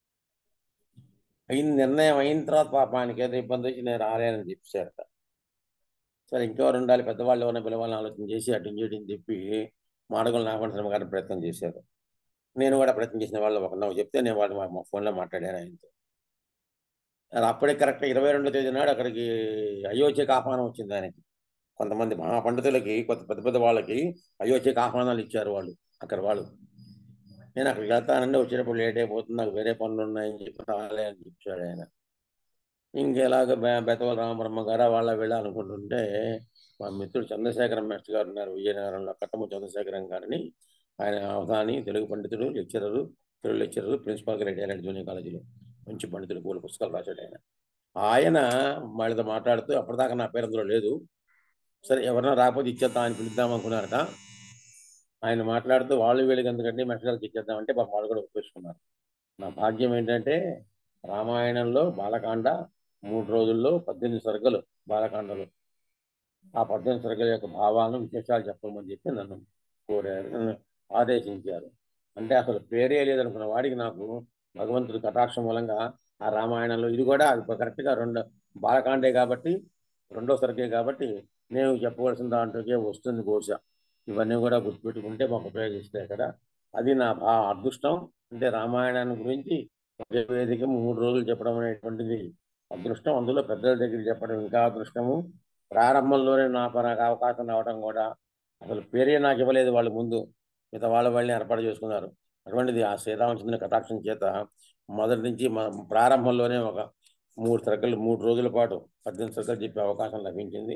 అయిన నిర్ణయం అయిన తర్వాత పాప ఆయనకి ఏదో ఇబ్బంది వచ్చి నేను రాలేనని చెప్పారట సరే ఇంకెవరు ఉండాలి పెద్దవాళ్ళు ఎవరైనా పిలవాలని ఆలోచన చేసి అటు ఇటు ఇటు చెప్పి మాడగొల నాగపండ శర్మ గారిని ప్రయత్నం చేశారు నేను కూడా ప్రయత్నం చేసిన వాళ్ళు ఒక నాకు చెప్తే నేను వాళ్ళు మా ఫోన్లో మాట్లాడాను ఆయనతో అది అప్పుడే కరెక్ట్ ఇరవై రెండో తేదీ నాడు అక్కడికి అయోధ్యకు ఆహ్వానం వచ్చింది ఆయనకి కొంతమంది మహా పండితులకి కొత్త పెద్ద పెద్ద వాళ్ళకి అయోధ్యకు ఆహ్వానాలు ఇచ్చారు వాళ్ళు అక్కడ వాళ్ళు నేను అక్కడికి వెళ్తానండి వచ్చేటప్పుడు లేట్ అయిపోతుంది నాకు వేరే పనులు ఉన్నాయని చెప్పి రాలే అని చెప్పాడు ఆయన ఇంకెలాగ బె- బెతవల రామబ్రహ్మ గారు వాళ్ళ వెళ్ళాలనుకుంటుంటే మా మిత్రుడు చంద్రశేఖరం మాస్టర్ గారు ఉన్నారు విజయనగరంలో కట్టము చంద్రశేఖరం గారిని ఆయన అవధాని తెలుగు పండితుడు లెక్చరరు తెలుగు లెక్చరరు ప్రిన్సిపాల్గా రిటైర్ అయ్యాడు జూనియర్ కాలేజీలో మంచి పండితుడు పూల పుస్తకాలు రాశాడు ఆయన ఆయన వాళ్ళతో మాట్లాడుతూ అప్పటిదాకా నా పేరు అందులో లేదు సరే ఎవరైనా రాకపోతే ఇచ్చేద్దాం ఆయన పిలుద్దాం అనుకున్నారట ఆయన మాట్లాడుతూ వాళ్ళు వీళ్ళకి ఎందుకంటే మాస్టర్ గారికి ఇచ్చేద్దామంటే పాపం వాళ్ళు కూడా ఒప్పేసుకున్నారు నా భాగ్యం ఏంటంటే రామాయణంలో బాలకాండ మూడు రోజుల్లో పద్దెనిమిది సరుకులు బాలకాండలు ఆ పద్దెనిమిది సరుకుల యొక్క భావాలను విశేషాలు చెప్పమని చెప్పి నన్ను కోరారు నన్ను ఆదేశించారు అంటే అసలు పేరే లేదనుకున్న వాడికి నాకు భగవంతుడి కటాక్షం మూలంగా ఆ రామాయణంలో ఇది కూడా అది కరెక్ట్గా రెండు బాలకాండే కాబట్టి రెండో సరుకే కాబట్టి నేను చెప్పవలసిన దాంట్లోకే వస్తుంది బహుశా ఇవన్నీ కూడా గుర్తుపెట్టుకుంటే మాకు ఉపయోగిస్తాయి కదా అది నా భా అదృష్టం అంటే రామాయణాన్ని గురించి ఒకే వేదిక మూడు రోజులు చెప్పడం అనేటువంటిది అదృష్టం అందులో పెద్దల దగ్గర చెప్పడం ఇంకా అదృష్టము ప్రారంభంలోనే నా నాకు అవకాశం రావడం కూడా అసలు పేరే నాకు ఇవ్వలేదు వాళ్ళు ముందు మిగతా వాళ్ళ వాళ్ళని ఏర్పాటు చేసుకున్నారు అటువంటిది ఆ శ్రీరామచంద్రుని కటాక్షం చేత మొదటి నుంచి మన ప్రారంభంలోనే ఒక మూడు సరుకులు మూడు రోజుల పాటు పద్దెనిమిది సరుకులు చెప్పే అవకాశం లభించింది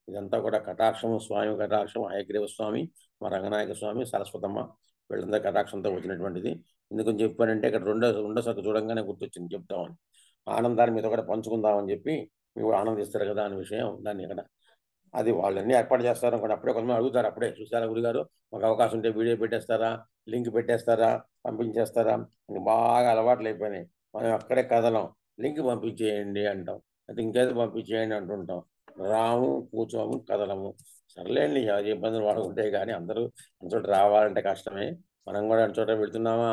ఇదంతా కూడా కటాక్షము స్వామి కటాక్షం హయగ్రీవ స్వామి మా రంగనాయక స్వామి సరస్వతమ్మ వీళ్ళందరూ కటాక్షంతో వచ్చినటువంటిది ఎందుకని చెప్పానంటే ఇక్కడ రెండో రెండో సరికి చూడంగానే గుర్తొచ్చింది చెప్తామని ఆనందాన్ని మీతో కూడా పంచుకుందామని చెప్పి మీరు ఆనందిస్తారు కదా అనే విషయం దాన్ని ఇక్కడ అది వాళ్ళన్నీ ఏర్పాటు చేస్తారు అనుకోండి అప్పుడే కొంతమంది అడుగుతారు అప్పుడే చూసారా గురుగారు మాకు అవకాశం ఉంటే వీడియో పెట్టేస్తారా లింక్ పెట్టేస్తారా పంపించేస్తారా అని బాగా అలవాట్లు అయిపోయినాయి మనం అక్కడే కదలం లింక్ పంపించేయండి అంటాం అయితే ఇంకేదో పంపించేయండి అంటుంటాం రాము కూర్చోము కదలము సర్లేండి అది ఇబ్బందులు వాళ్ళకు ఉంటాయి కానీ అందరూ చోట రావాలంటే కష్టమే మనం కూడా చోట వెళ్తున్నామా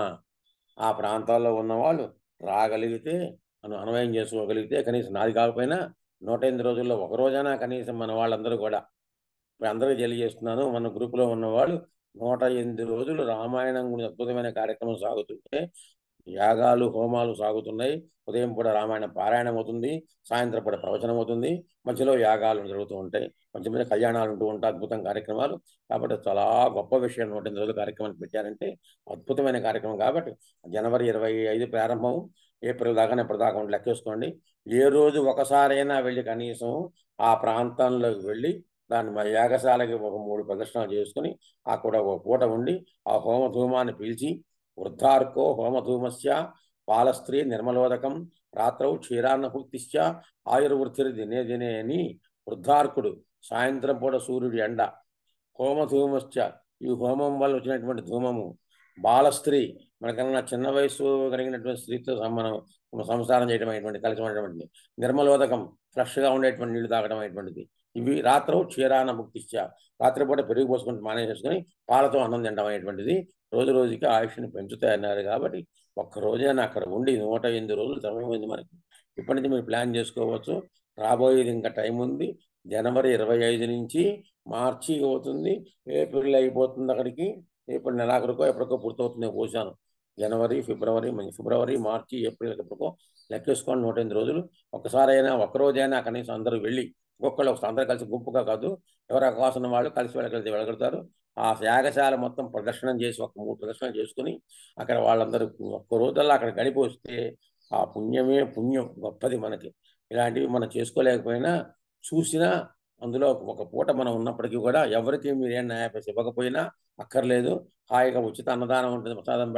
ఆ ప్రాంతాల్లో ఉన్నవాళ్ళు రాగలిగితే మనం అన్వయం చేసుకోగలిగితే కనీసం నాది కాకపోయినా నూట ఎనిమిది రోజుల్లో ఒక రోజైనా కనీసం మన వాళ్ళందరూ కూడా ఇప్పుడు అందరికీ తెలియజేస్తున్నాను మన గ్రూపులో ఉన్నవాళ్ళు నూట ఎనిమిది రోజులు రామాయణం గురించి అద్భుతమైన కార్యక్రమం సాగుతుంటే యాగాలు హోమాలు సాగుతున్నాయి ఉదయం పూట రామాయణ పారాయణం అవుతుంది సాయంత్రం పూట ప్రవచనం అవుతుంది మధ్యలో యాగాలు జరుగుతూ ఉంటాయి మధ్య మధ్య కళ్యాణాలు ఉంటూ ఉంటాయి అద్భుతం కార్యక్రమాలు కాబట్టి చాలా గొప్ప విషయం నూట ఎనిమిది రోజుల కార్యక్రమాన్ని పెట్టారంటే అద్భుతమైన కార్యక్రమం కాబట్టి జనవరి ఇరవై ఐదు ప్రారంభం ఏప్రిల్ దాకా ఇప్పుడు దాకా ఉండి లెక్కేసుకోండి ఏ రోజు ఒకసారైనా వెళ్ళి కనీసం ఆ ప్రాంతంలోకి వెళ్ళి దాన్ని మా యాగశాలకి ఒక మూడు ప్రదర్శనలు చేసుకుని అక్కడ ఒక పూట ఉండి ఆ హోమ ధూమాన్ని పీల్చి వృద్ధార్కో హోమధూమస్య పాలస్త్రీ నిర్మలోదకం రాత్రౌ క్షీరాన్నభుక్తిశ్చ ఆయుర్వృత్తిరి దినే దినే అని వృద్ధార్కుడు సాయంత్రం పూట సూర్యుడి ఎండ హోమధూమశ్చ ఈ హోమం వల్ల వచ్చినటువంటి ధూమము బాలస్త్రీ మనకన్నా చిన్న వయసు కలిగినటువంటి స్త్రీతో మనం సంసారం చేయడం అనేటువంటి కలిసి ఉండేటువంటి నిర్మలోదకం ఫ్రెష్గా ఉండేటువంటి నీళ్లు తాగడం అనేటువంటిది ఇవి రాత్రి క్షీరాన ముక్తిశ్చ రాత్రిపూట పెరుగు పోసుకుంటూ మానేసుకొని పాలతో అన్నం తినడం అనేటువంటిది రోజు రోజుకి ఆయుష్ని పెంచుతాయన్నారు కాబట్టి ఒక్క రోజైనా అక్కడ ఉండి నూట ఎనిమిది రోజులు సమయం ఉంది మనకి ఇప్పటి నుంచి మీరు ప్లాన్ చేసుకోవచ్చు రాబోయేది ఇంకా టైం ఉంది జనవరి ఇరవై ఐదు నుంచి మార్చి అవుతుంది ఏప్రిల్ అయిపోతుంది అక్కడికి ఏప్రిల్ నెలాఖరుకో ఎప్పటికో పూర్తవుతుంది పోసాను జనవరి ఫిబ్రవరి ఫిబ్రవరి మార్చి ఏప్రిల్ ఎప్పటికో లెక్కేసుకొని నూట ఎనిమిది రోజులు ఒక్కసారైనా ఒక్క రోజైనా కనీసం అందరూ వెళ్ళి ఒక్కొక్కళ్ళు ఒక అందరూ కలిసి గుంపుగా కాదు ఎవరు అవకాశం ఉన్న వాళ్ళు కలిసి వెళ్ళగలిగితే వెళ్ళగలుగుతారు ఆ యాగశాల మొత్తం ప్రదర్శనం చేసి ఒక మూడు ప్రదర్శనలు చేసుకుని అక్కడ వాళ్ళందరూ ఒక్క రోజుల్లో అక్కడ గడిపి వస్తే ఆ పుణ్యమే పుణ్యం గొప్పది మనకి ఇలాంటివి మనం చేసుకోలేకపోయినా చూసినా అందులో ఒక పూట మనం ఉన్నప్పటికీ కూడా ఎవరికి మీరేం న్యాయపేసి ఇవ్వకపోయినా అక్కర్లేదు హాయిగా ఉచిత అన్నదానం ఉంటుంది ప్రసాదం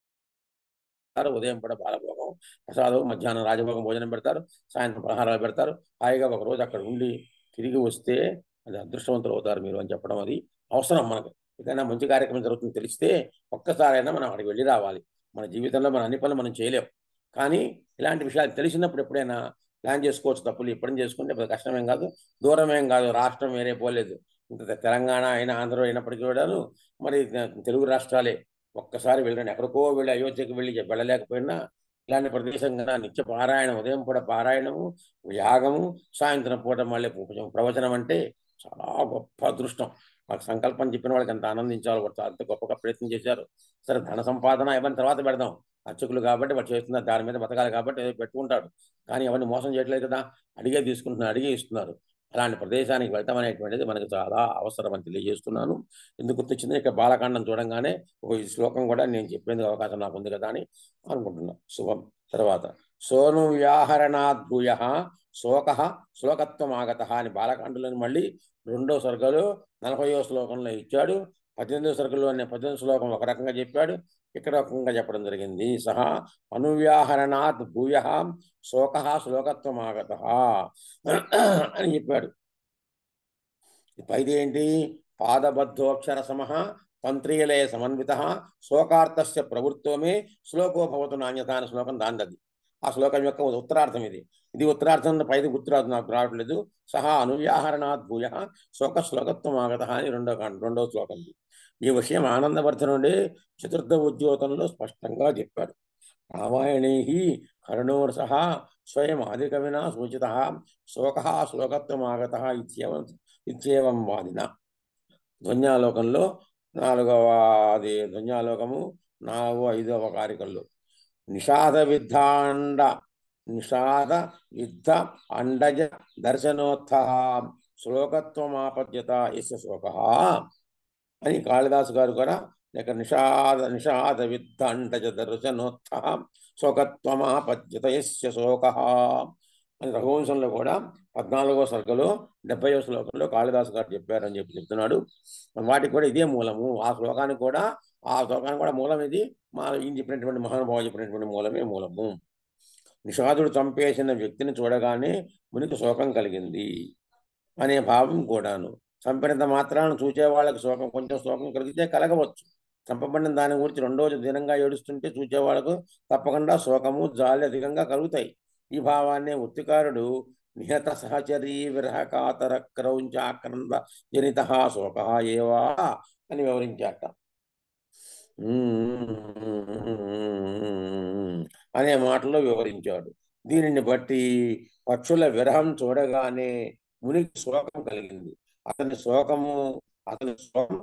పెడతారు ఉదయం పూట బాలభోగం ప్రసాదం మధ్యాహ్నం రాజభోగం భోజనం పెడతారు సాయంత్రం పలహారాలు పెడతారు హాయిగా ఒక రోజు అక్కడ ఉండి తిరిగి వస్తే అది అదృష్టవంతులు అవుతారు మీరు అని చెప్పడం అది అవసరం మనకు ఏదైనా మంచి కార్యక్రమం జరుగుతుంది తెలిస్తే ఒక్కసారైనా మనం అక్కడికి వెళ్ళి రావాలి మన జీవితంలో మన అన్ని పనులు మనం చేయలేం కానీ ఇలాంటి విషయాలు తెలిసినప్పుడు ఎప్పుడైనా ప్లాన్ చేసుకోవచ్చు తప్పులు ఎప్పుడైనా చేసుకుంటే పెద్ద కష్టమేం కాదు దూరమేం కాదు రాష్ట్రం వేరే పోలేదు ఇంత తెలంగాణ అయినా ఆంధ్ర అయినప్పటికీ కూడాను మరి తెలుగు రాష్ట్రాలే ఒక్కసారి వెళ్ళండి ఎక్కడికో వెళ్ళి అయోధ్యకు వెళ్ళి వెళ్ళలేకపోయినా ఇలాంటి ప్రదేశం కదా నిత్య పారాయణం ఉదయం పూట పారాయణము యాగము సాయంత్రం పూట మళ్ళీ ప్రవచనం అంటే చాలా గొప్ప అదృష్టం వాళ్ళకి సంకల్పం చెప్పిన వాళ్ళకి ఎంత ఆనందించాలి వాళ్ళు అంత గొప్పగా ప్రయత్నం చేశారు సరే ధన సంపాదన ఇవన్నీ తర్వాత పెడదాం అర్చకులు కాబట్టి వాళ్ళు చేస్తున్నారు దాని మీద బతకాలి కాబట్టి ఏదో పెట్టుకుంటాడు కానీ ఎవరిని మోసం చేయట్లేదు కదా అడిగే తీసుకుంటున్నారు అడిగే ఇస్తున్నారు అలాంటి ప్రదేశానికి వెళ్తాం అనేటువంటిది మనకు చాలా అవసరం అని తెలియజేస్తున్నాను ఎందుకు గుర్తొచ్చింది ఇక్కడ బాలకాండం చూడంగానే ఒక ఈ శ్లోకం కూడా నేను చెప్పేందుకు అవకాశం నాకు ఉంది కదా అని అనుకుంటున్నా శుభం తర్వాత సోను వ్యాహరణాద్ భూయ శోక శ్లోకత్వం ఆగత అని బాలకాండలోని మళ్ళీ రెండో సర్గలో నలభయో శ్లోకంలో ఇచ్చాడు పద్దెనిమిదో సర్గలోనే పద్దెనిమిది శ్లోకం ఒక రకంగా చెప్పాడు ఇక్కడ రకంగా చెప్పడం జరిగింది సహా అనువ్యాహరణాత్ భూయ శోక శ్లోకత్వం ఆగత అని చెప్పాడు పైది ఏంటి పాదబద్ధోక్షర సమః తంత్రీలయ సమన్విత శ్లోకార్థస్య ప్రవృత్తోమే శ్లోకో భవతు నాణ్యత అనే శ్లోకం దాందది ఆ శ్లోకం యొక్క ఉత్తరార్థం ఇది ఇది ఉత్తరార్థం పైది గుర్తురాదు నాకు రావట్లేదు సహా అనువ్యాహరణాత్ భూయ శోక శ్లోకత్వం ఆగత అని రెండో రెండో శ్లోకం ఈ విషయం ఆనందవర్ధనుడే చతుర్థ ఉద్యోతంలో స్పష్టంగా చెప్పాడు రామాయణై కరుణోర్ సహా స్వయం ఆదికవినా సూచిత శోక శ్లోకత్వమాగత ఇత్యేవం ఇత్యేవం వాదిన ధ్వన్యాలోకంలో నాలుగవ అది ధ్వన్యాలోకము నాలుగు ఐదవ కారికల్లో నిషాద విద్ధాండ నిషాద యుద్ధ అండజ దర్శనోత్థ శ్లోకత్వమాపద్యత ఎస్ శోక అని కాళిదాసు గారు కూడా లేక నిషాద నిషాద విద్ధ అండజ దర్శనోత్థ శోకత్వమాపద్యత ఎస్య శోక అని రఘువంశంలో కూడా పద్నాలుగో సర్గలో డెబ్బయో శ్లోకంలో కాళిదాసు గారు చెప్పారని చెప్పి చెప్తున్నాడు వాటికి కూడా ఇదే మూలము ఆ శ్లోకానికి కూడా ఆ శ్లోకానికి కూడా మూలం ఇది మా ఈయన చెప్పినటువంటి మహానుభావులు చెప్పినటువంటి మూలమే మూలము నిషాదుడు చంపేసిన వ్యక్తిని చూడగానే మునికి శోకం కలిగింది అనే భావం కూడాను చంపినంత మాత్రాన్ని చూసే వాళ్ళకి శోకం కొంచెం శోకం కలిగితే కలగవచ్చు చంపబడిన దాని గురించి రెండో రోజు దినంగా ఏడుస్తుంటే చూసే వాళ్ళకు తప్పకుండా శోకము జాలి అధికంగా కలుగుతాయి ఈ భావాన్ని ఉత్తికారుడు నిహత సహచరీ విరహకాతర క్రౌంచాక్రంద జనిత శోక ఏవా అని వివరించాట అనే మాటలో వివరించాడు దీనిని బట్టి పక్షుల విరహం చూడగానే మునికి శోకం కలిగింది అతని శోకము అతని శోకం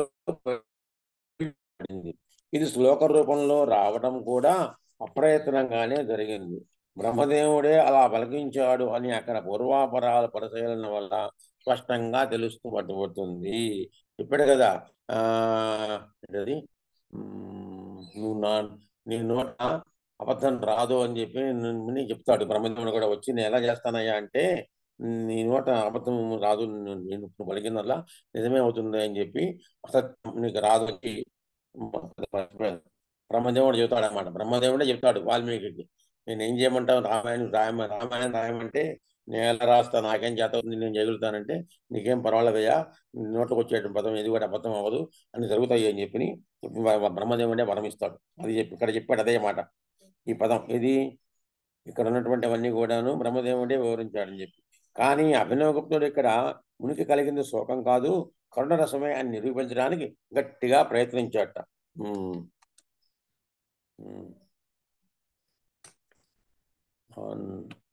పడింది ఇది శ్లోక రూపంలో రావడం కూడా అప్రయత్నంగానే జరిగింది బ్రహ్మదేవుడే అలా పలికించాడు అని అక్కడ పూర్వాపరాల పరిశీలన వల్ల స్పష్టంగా తెలుస్తూ పట్టుబడుతుంది చెప్పాడు కదా ఆ ఏంటది ఉమ్, నువ్వు నా నీ నోట అబద్ధం రాదు అని చెప్పి ని చెప్తాడు బ్రహ్మదేవుడు కూడా వచ్చి నేను ఎలా చేస్తానయ్యా అంటే నీ నోట అబద్ధం రాదు నేను నేను ఇప్పుడు పలికిందల్లా నిజమే అవుతుంది అని చెప్పి అసత్యం నీకు రాదు అని మర్చిపోయాను. బ్రహ్మదేవుడు చెబుతాడు అన్నమాట బ్రహ్మదేవుడే చెప్తాడు వాల్మీకి నేను ఏం చేయమంటావు రామాయణం రాయమ రామాయణం రాయమంటే నేను ఎలా రాస్తా నాకేం చేత అవుతుంది నేను చేయగలుగుతానంటే నీకేం పర్వాలేదయ్యా నీ నోట్లోకి వచ్చేటువంటి పదం ఇది కూడా అబద్ధం అవ్వదు అని జరుగుతాయి అని చెప్పి బ్రహ్మదేవుడే వరమిస్తాడు అది చెప్పి ఇక్కడ చెప్పాడు అదే మాట ఈ పదం ఇది ఇక్కడ ఉన్నటువంటివన్నీ కూడాను బ్రహ్మదేవుడే వివరించాడని చెప్పి కానీ అభినవగుప్తుడు ఇక్కడ మునికి కలిగింది శోకం కాదు కరుణ రసమే అని నిరూపించడానికి గట్టిగా ప్రయత్నించాట ఉమ్. ఉమ్. అవును.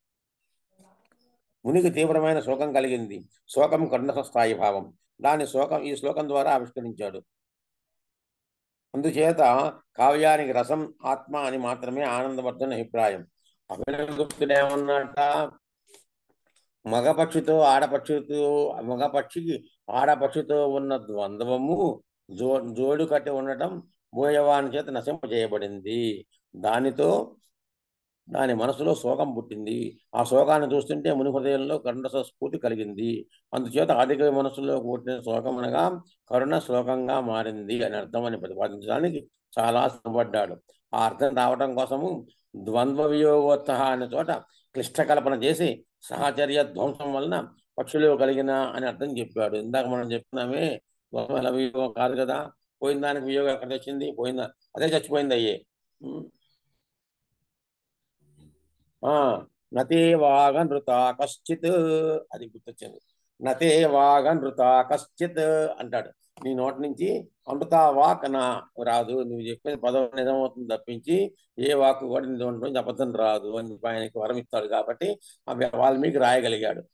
మునికి తీవ్రమైన శోకం కలిగింది శోకం కరుణ స్థాయి భావం దాని శోకం ఈ శ్లోకం ద్వారా ఆవిష్కరించాడు అందుచేత కావ్యానికి రసం ఆత్మ అని మాత్రమే ఆనందవర్ధన అభిప్రాయం అభినవగుప్తుడు ఏమన్నట మగపక్షితో ఆడపక్షితో మగపక్షికి ఆడపక్షితో ఉన్న ద్వంద్వము జో జోడు కట్టి ఉండటం బోయవాని చేత నశింపజేయబడింది దానితో దాని మనసులో శోకం పుట్టింది ఆ శోకాన్ని చూస్తుంటే ముని హృదయంలో కరుణ స్ఫూర్తి కలిగింది అందుచేత ఆదిక మనసులో పుట్టిన శోకం అనగా కరుణ శ్లోకంగా మారింది అని అర్థం అని ప్రతిపాదించడానికి చాలా శ్రమపడ్డాడు ఆ అర్థం రావడం కోసము ద్వంద్వ వియోగోత్సహ అనే చోట క్లిష్ట కల్పన చేసి సహచర్య ధ్వంసం వలన పక్షులు కలిగిన అని అర్థం చెప్పాడు ఇందాక మనం చెప్తున్నామే ద్వంద్వ వియోగం కాదు కదా పోయిన దానికి వియోగం ఎక్కడ వచ్చింది పోయిందా అదే చచ్చిపోయింది అయ్యే ఉం. ఆ నతే వాగ నృత కశ్చిత్ అది గుర్తొచ్చింది నతే వాగ నృత కశ్చిత్ అంటాడు నీ నోటి నుంచి అమృత వాక్ నా రాదు నువ్వు చెప్పేది పదం నిజమవుతుంది తప్పించి ఏ వాక్ కూడా నీ నోటి నుంచి అబద్ధం రాదు అని చెప్పి ఆయనకి వరం ఇస్తాడు కాబట్టి ఆ వాల్మీకి రాయగలిగాడు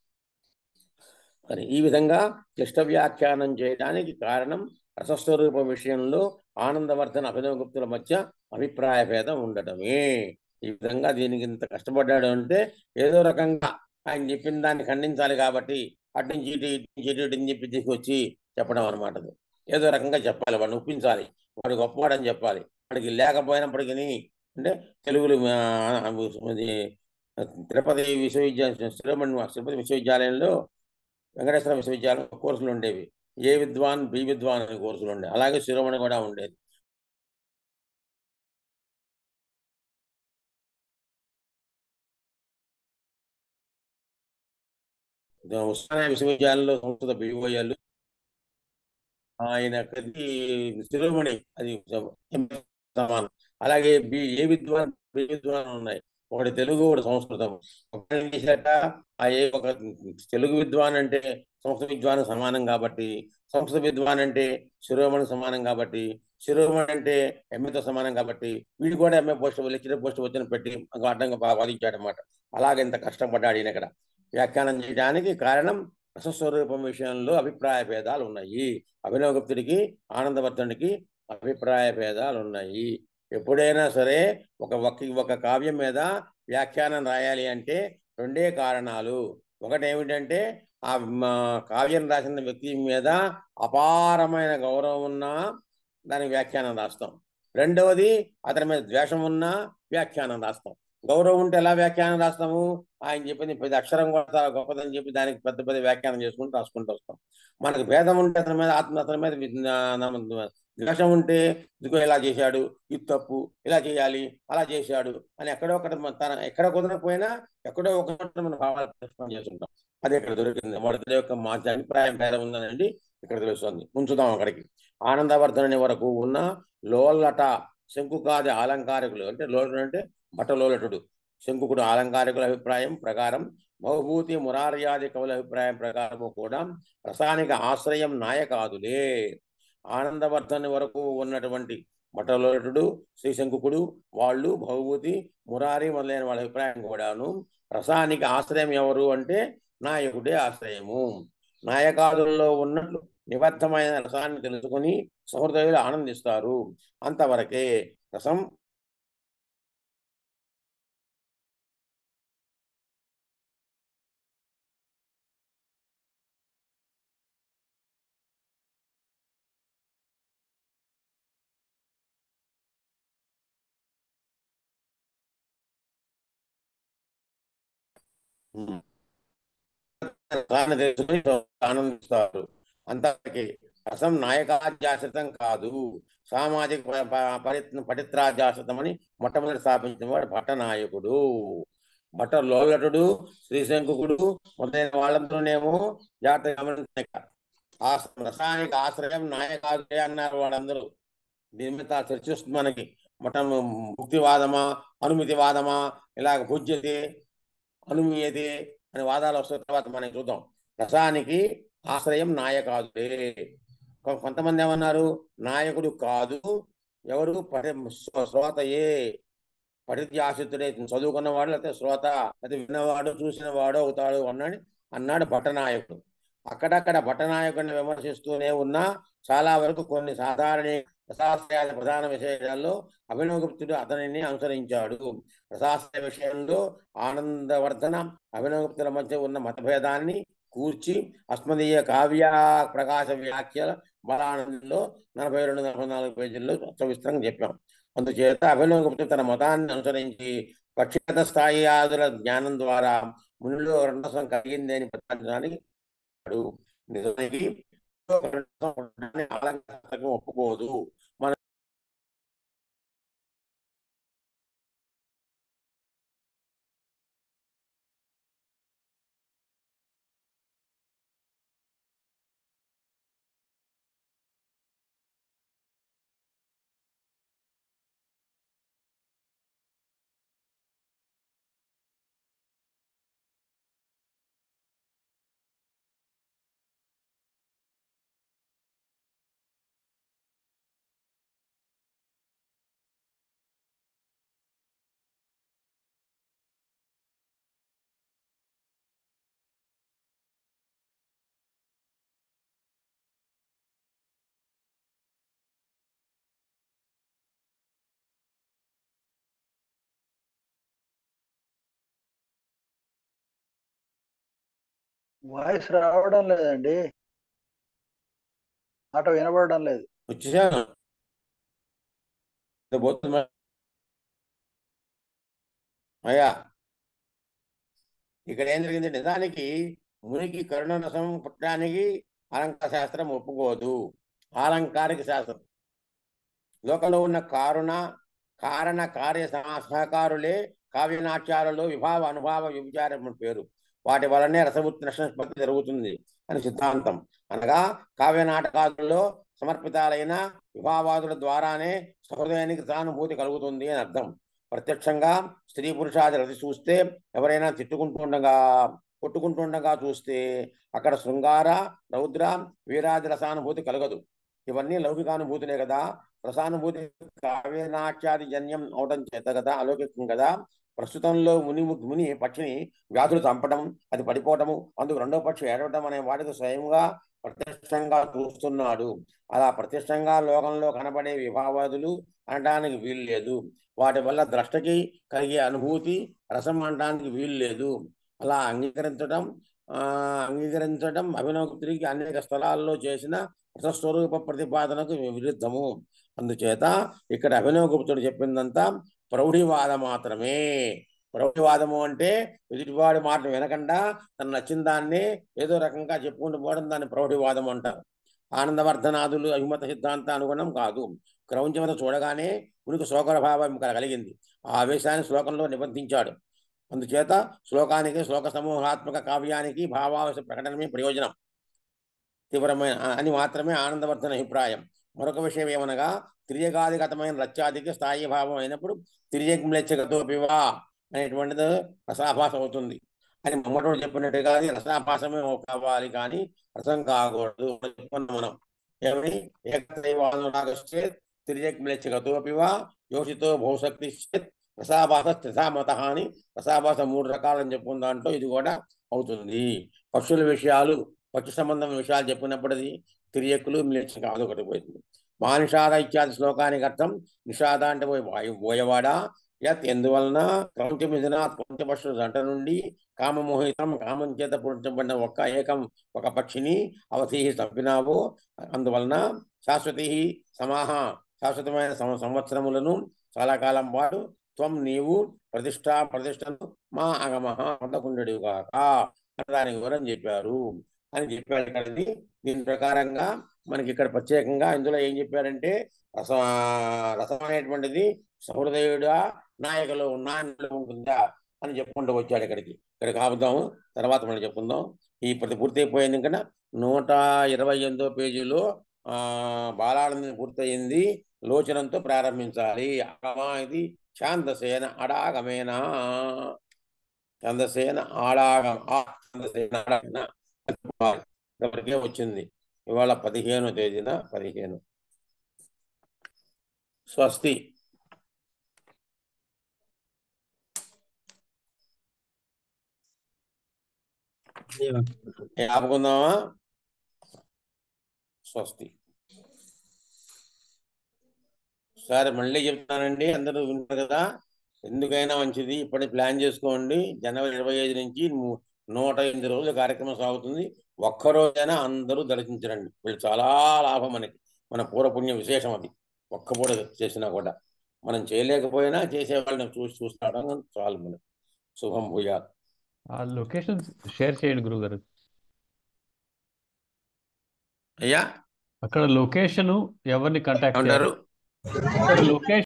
మరి ఈ విధంగా క్లిష్ట వ్యాఖ్యానం చేయడానికి కారణం రసస్వరూప విషయంలో ఆనందవర్ధన అభినవగుప్తుల మధ్య అభిప్రాయ భేదం ఉండటమే ఈ విధంగా దీనికి ఇంత కష్టపడ్డాడు అంటే ఏదో రకంగా ఆయన చెప్పిన దాన్ని ఖండించాలి కాబట్టి అటు నుంచి ఇటు ఇటు నుంచి ఇటు ఇటు అని చెప్పి తీసుకొచ్చి చెప్పడం అనమాట అది. ఏదో రకంగా చెప్పాలి వాడిని ఒప్పించాలి వాడు గొప్పవాడని చెప్పాలి వాడికి లేకపోయినప్పటికీ అంటే తెలుగులో ఆ, ఇది తిరుపతి విశ్వవిద్యాలయం శిరోమణి తిరుపతి విశ్వవిద్యాలయంలో వెంకటేశ్వర విశ్వవిద్యాలయం కోర్సులు ఉండేవి ఏ విద్వాన్ బి విద్వాన్ అనే కోర్సులు ఉండేవి అలాగే శిరోమణి కూడా ఉండేది ఉస్మానియా విశ్వవిద్యాలయంలో సంస్కృత బిఓఏలు ఆయనకి శిరోమణి అది సమానం అలాగే బి ఏ విద్వాన్ బి విద్వాన్ ఉన్నాయి ఒకటి తెలుగు ఒకటి సంస్కృతం ఒకటి చేశాక ఆ ఏ ఒక తెలుగు విద్వాన్ అంటే సంస్కృత విద్వాన్ సమానం కాబట్టి సంస్కృత విద్వాన్ అంటే శిరోమణి సమానం కాబట్టి శిరోమణి అంటే ఎంఏతో సమానం కాబట్టి వీడు కూడా ఎంఏ పోస్ట్ లెక్చరర్ పోస్ట్ వచ్చిన పెట్టి అడ్డంగా వాదించాడు అనమాట అలాగే ఇంత కష్టపడ్డాడు ఈయన ఇక్కడ వ్యాఖ్యానం చేయడానికి కారణం రసస్వరూపం విషయంలో అభిప్రాయ భేదాలు ఉన్నాయి అభినవగుప్తుడికి ఆనందవర్ధనుడికి అభిప్రాయ భేదాలు ఉన్నాయి ఎప్పుడైనా సరే ఒక ఒక ఒక కావ్యం మీద వ్యాఖ్యానం రాయాలి అంటే రెండే కారణాలు ఒకటి ఏమిటంటే ఆ మ- కావ్యం రాసిన వ్యక్తి మీద అపారమైన గౌరవం ఉన్నా దానికి వ్యాఖ్యానం రాస్తాం రెండవది అతని మీద ద్వేషం ఉన్నా వ్యాఖ్యానం రాస్తాం గౌరవం ఉంటే ఎలా వ్యాఖ్యానం రాస్తాము ఆయన చెప్పింది పెద్ద అక్షరం కూడా గొప్పదని చెప్పి దానికి పెద్ద పెద్ద వ్యాఖ్యానం చేసుకుంటూ రాసుకుంటూ వస్తాం మనకు భేదం ఉంటే అతని మీద ఆత్మ అతని మీద వి- నా- నా- ద్వేషం ఉంటే ఇదిగో ఇలా చేశాడు ఇది తప్పు ఇలా చేయాలి అలా చేశాడు అని ఎక్కడో ఒకటి మన తన ఎక్కడ కుదరకపోయినా ఎక్కడో ఒక చోట మన భావాలు ప్రశ్న చేస్తుంటాం అది ఇక్కడ దొరికింది మొదటి యొక్క మా అభిప్రాయం భేదం ఉందనండి ఇక్కడ తెలుస్తుంది ఉంచుదాం అక్కడికి ఆనందవర్ధనని వరకు ఉన్న లోలట శంకుకాది ఆలంకారికులు అంటే లోలటుడు అంటే భటలోలటుడు శంకుకుడు ఆలంకారికుల అభిప్రాయం ప్రకారం బహుభూతి మురార్యాది కవుల అభిప్రాయం ప్రకారము కూడా రసాయనిక ఆశ్రయం నాయకాదులే ఆనందవర్ధని వరకు ఉన్నటువంటి భటలోలటుడు శ్రీశంకుకుడు వాళ్ళు భవభూతి మురారి మొదలైన వాళ్ళ అభిప్రాయం కూడాను రసానికి ఆశ్రయం ఎవరు అంటే నాయకుడే ఆశ్రయము నాయకాదుల్లో ఉన్నట్లు నిబద్ధమైన రసాన్ని తెలుసుకొని సహృదయులు ఆనందిస్తారు అంతవరకే రసం రసాన్ని తెలుసుకొని ఆనందిస్తారు అంతవరకే రసం నాయకాధ్యాశ్రితం కాదు సామాజిక ప- ప- పరి- పటిత్రాధ్యాశ్రితం అని మొట్టమొదటి స్థాపించిన వాడు భట్టనాయకుడు భట్ట లోలటుడు శ్రీశంకుడు మొదలైన వాళ్ళందరూనేమో జాగ్రత్త గమనించాక ఆ రసాయనిక ఆశ్రయం నాయకాదులే అన్నారు వాళ్ళందరూ దీని మీద చర్చిస్తుంది మనకి మొట్ట ముక్తివాదమా అనుమతివాదమా ఇలాగ పూజ్యతే అనుమీయతే అనే వాదాలు వస్తున్న తర్వాత మనం చూద్దాం రసానికి ఆశ్రయం నాయకాదులే కొ- కొంతమంది ఏమన్నారు నాయకుడు కాదు ఎవరు పఠి శ్రోతయే పఠిత్యాసితుడే చదువుకున్నవాడు లేకపోతే శ్రోత లేకపోతే విన్నవాడు చూసిన వాడు అవుతాడు అన్నాడు అన్నాడు భట్టనాయకుడు అక్కడక్కడ భట్టనాయకుడిని విమర్శిస్తూనే ఉన్నా చాలా వరకు కొన్ని సాధారణ రసాశ్రయాల ప్రధాన విషయాల్లో అభినవగుప్తుడు అతనిని అనుసరించాడు రసాశ్రయ విషయంలో ఆనందవర్ధన అభినవగుప్తుల మధ్య ఉన్న మతభేదాన్ని కూర్చి అస్మదీయ కావ్య ప్రకాశ వ్యాఖ్యల బలానందంలో నలభై రెండు నలభై నాలుగు పేజీల్లో సవిస్తరంగా చెప్పాం అందుచేత అభినవగుప్తుడు తన మతాన్ని అనుసరించి పక్షిగత స్థాయి ఆదుల జ్ఞానం ద్వారా మునిలో రెండసం కలిగింది అని ప్రతిపాదించడానికి వాడు నిజానికి రెండసం ఉండడాన్ని ఆలంకారికం ఒప్పుకోదు మన వాయిస్ రావడం లేదండి మాట వినబడడం లేదు వచ్చేసాను ఇది పోతుంది మరి. అయ్యా ఇక్కడ ఏం జరిగింది నిజానికి మునికి కరుణ రసం పుట్టడానికి అలంకార శాస్త్రం ఒప్పుకోదు ఆలంకారిక శాస్త్రం లోకంలో ఉన్న కారుణ కారణ కార్య సహ- సహకారులే కావ్యనాట్యాలలో విభావ అనుభావ విచారం అని పేరు వాటి వలనే రసవుత్నష్పత్తి జరుగుతుంది అని సిద్ధాంతం అనగా కావ్య నాటకాలలో సమర్పితాలైన విభావాదుల ద్వారానే సహృదయానికి సానుభూతి కలుగుతుంది అని అర్థం ప్రత్యక్షంగా స్త్రీ పురుషాది రతి చూస్తే ఎవరైనా తిట్టుకుంటుండగా కొట్టుకుంటుండగా చూస్తే అక్కడ శృంగార రౌద్ర వీరాది రసానుభూతి కలగదు ఇవన్నీ లౌకికానుభూతులే కదా రసానుభూతి కావ్యనాట్యాది జన్యం అవడం చేత కదా అలౌకికం కదా ప్రస్తుతంలో ముని ముని పక్షిని వ్యాధులు చంపడం అది పడిపోవటము అందుకు రెండో పక్షి ఏడవటం అనే వాటికి స్వయంగా ప్రత్యక్షంగా చూస్తున్నాడు అలా ప్రత్యక్షంగా లోకంలో కనబడే విభావాదులు అనడానికి వీలు లేదు వాటి వల్ల ద్రష్టకి కలిగే అనుభూతి రసం అనడానికి వీలు లేదు అలా అంగీకరించడం ఆ అంగీకరించడం అభినవగుప్తుడికి అనేక స్థలాల్లో చేసిన రసస్వరూప ప్రతిపాదనకు విరుద్ధము అందుచేత ఇక్కడ అభినవగుప్తుడు చెప్పిందంతా ప్రౌఢివాద మాత్రమే ప్రౌఢివాదము అంటే ఎదుటివాడి మాట వినకుండా తను నచ్చిన దాన్ని ఏదో రకంగా చెప్పుకుంటూ పోవడం దాన్ని ప్రౌఢివాదం అంటారు ఆనందవర్ధనాదులు అభిమత సిద్ధాంత అనుగుణం కాదు క్రౌంచమత చూడగానే ఉనికి శోకర భావం కలిగింది ఆ ఆవేశాన్ని శ్లోకంలో నిబంధించాడు అందుచేత శ్లోకానికి శ్లోక సమూహాత్మక కావ్యానికి భావావేశ ప్రకటనమే ప్రయోజనం తీవ్రమైన అని మాత్రమే ఆనందవర్ధన అభిప్రాయం మరొక విషయం ఏమనగా తిరియగాదిగతమైన రత్యాదికి స్థాయి భావం అయినప్పుడు తిరియగ్లెచ్చగతోపివా అనేటువంటిది రసాభాస అవుతుంది అని మమ్మటోడు చెప్పినట్టుగా అది రసాభాసమే కావాలి కానీ రసం కాకూడదు అని చెప్పుకున్నాం మనం ఏమని ఏకైవాదురాగశ్చే తిరియగ్లెచ్చగతోపివా యోషితో భూశక్తి రసాభాస త్రిధామత అని రసాభాస మూడు రకాలని చెప్పుకున్న దాంట్లో ఇది కూడా అవుతుంది పక్షుల విషయాలు పక్షు సంబంధం విషయాలు చెప్పినప్పటిది తిరియక్కులు మిలిట్స్ కాదు ఒకటి పోయింది మానిషాద ఇత్యాది శ్లోకానికి అర్థం నిషాద అంటే పోయి వాయు పోయేవాడా యత్ ఎందువలన క్రౌంచమిదిన క్రౌంచపక్షుల జంట నుండి కామమోహితం కామం చేత పుట్టించబడిన ఒక్క ఏకం ఒక పక్షిని అవధి చంపినావు అందువలన శాశ్వతి సమాహ శాశ్వతమైన సం- సంవత్సరములను చాలా కాలం పాటు త్వం నీవు ప్రతిష్ట ప్రతిష్టను మా అగమ పొందకుండడు కాక అని దానికి వివరం చెప్పారు అని చెప్పారు ఇక్కడది దీని ప్రకారంగా మనకి ఇక్కడ ప్రత్యేకంగా ఇందులో ఏం చెప్పారంటే రస రసం అనేటువంటిది సహృదయుడా నాయకులు నాయకులు ఉంటుందా అని చెప్పుకుంటూ వచ్చాడు ఇక్కడికి ఇక్కడికి ఆపుదాము తర్వాత మనం చెప్పుకుందాం ఈ ప్రతి పూర్తయిపోయింది ఇంకా నూట ఇరవై ఎనిమిదో పేజీలో ఆ బాలానందం పూర్తయింది లోచనంతో ప్రారంభించాలి అగమా ఇది శాంతసేన అడాగమేనా చందసేన ఆడాగం ఆ చందసేన ఆడాగమేనా ఇప్పటికే వచ్చింది ఇవాళ పదిహేను తేదీన పదిహేను స్వస్తి ఏ ఆపుకుందామా స్వస్తి సరే మళ్ళీ చెప్తానండి అందరూ వింటారు కదా ఎందుకైనా మంచిది ఇప్పటి ప్లాన్ చేసుకోండి జనవరి ఇరవై ఐదు నుంచి ము- నూట ఎనిమిది రోజుల కార్యక్రమం సాగుతుంది ఒక్కరోజైనా అందరూ దర్శించరండి వీళ్ళు చాలా లాభం మనకి మన పూర్వపుణ్య విశేషం అది ఒక్క పూట చేసినా కూడా మనం చేయలేకపోయినా చేసే వాళ్ళని చూసి చూస్తాడం చాలు మనకి శుభం భూయా ఆ లొకేషన్ షేర్ చేయండి గురుగారు అయ్యా అక్కడ లొకేషన్ ఎవరిని కాంటాక్ట్ ఏమంటారు చేయాలి లొకేషన్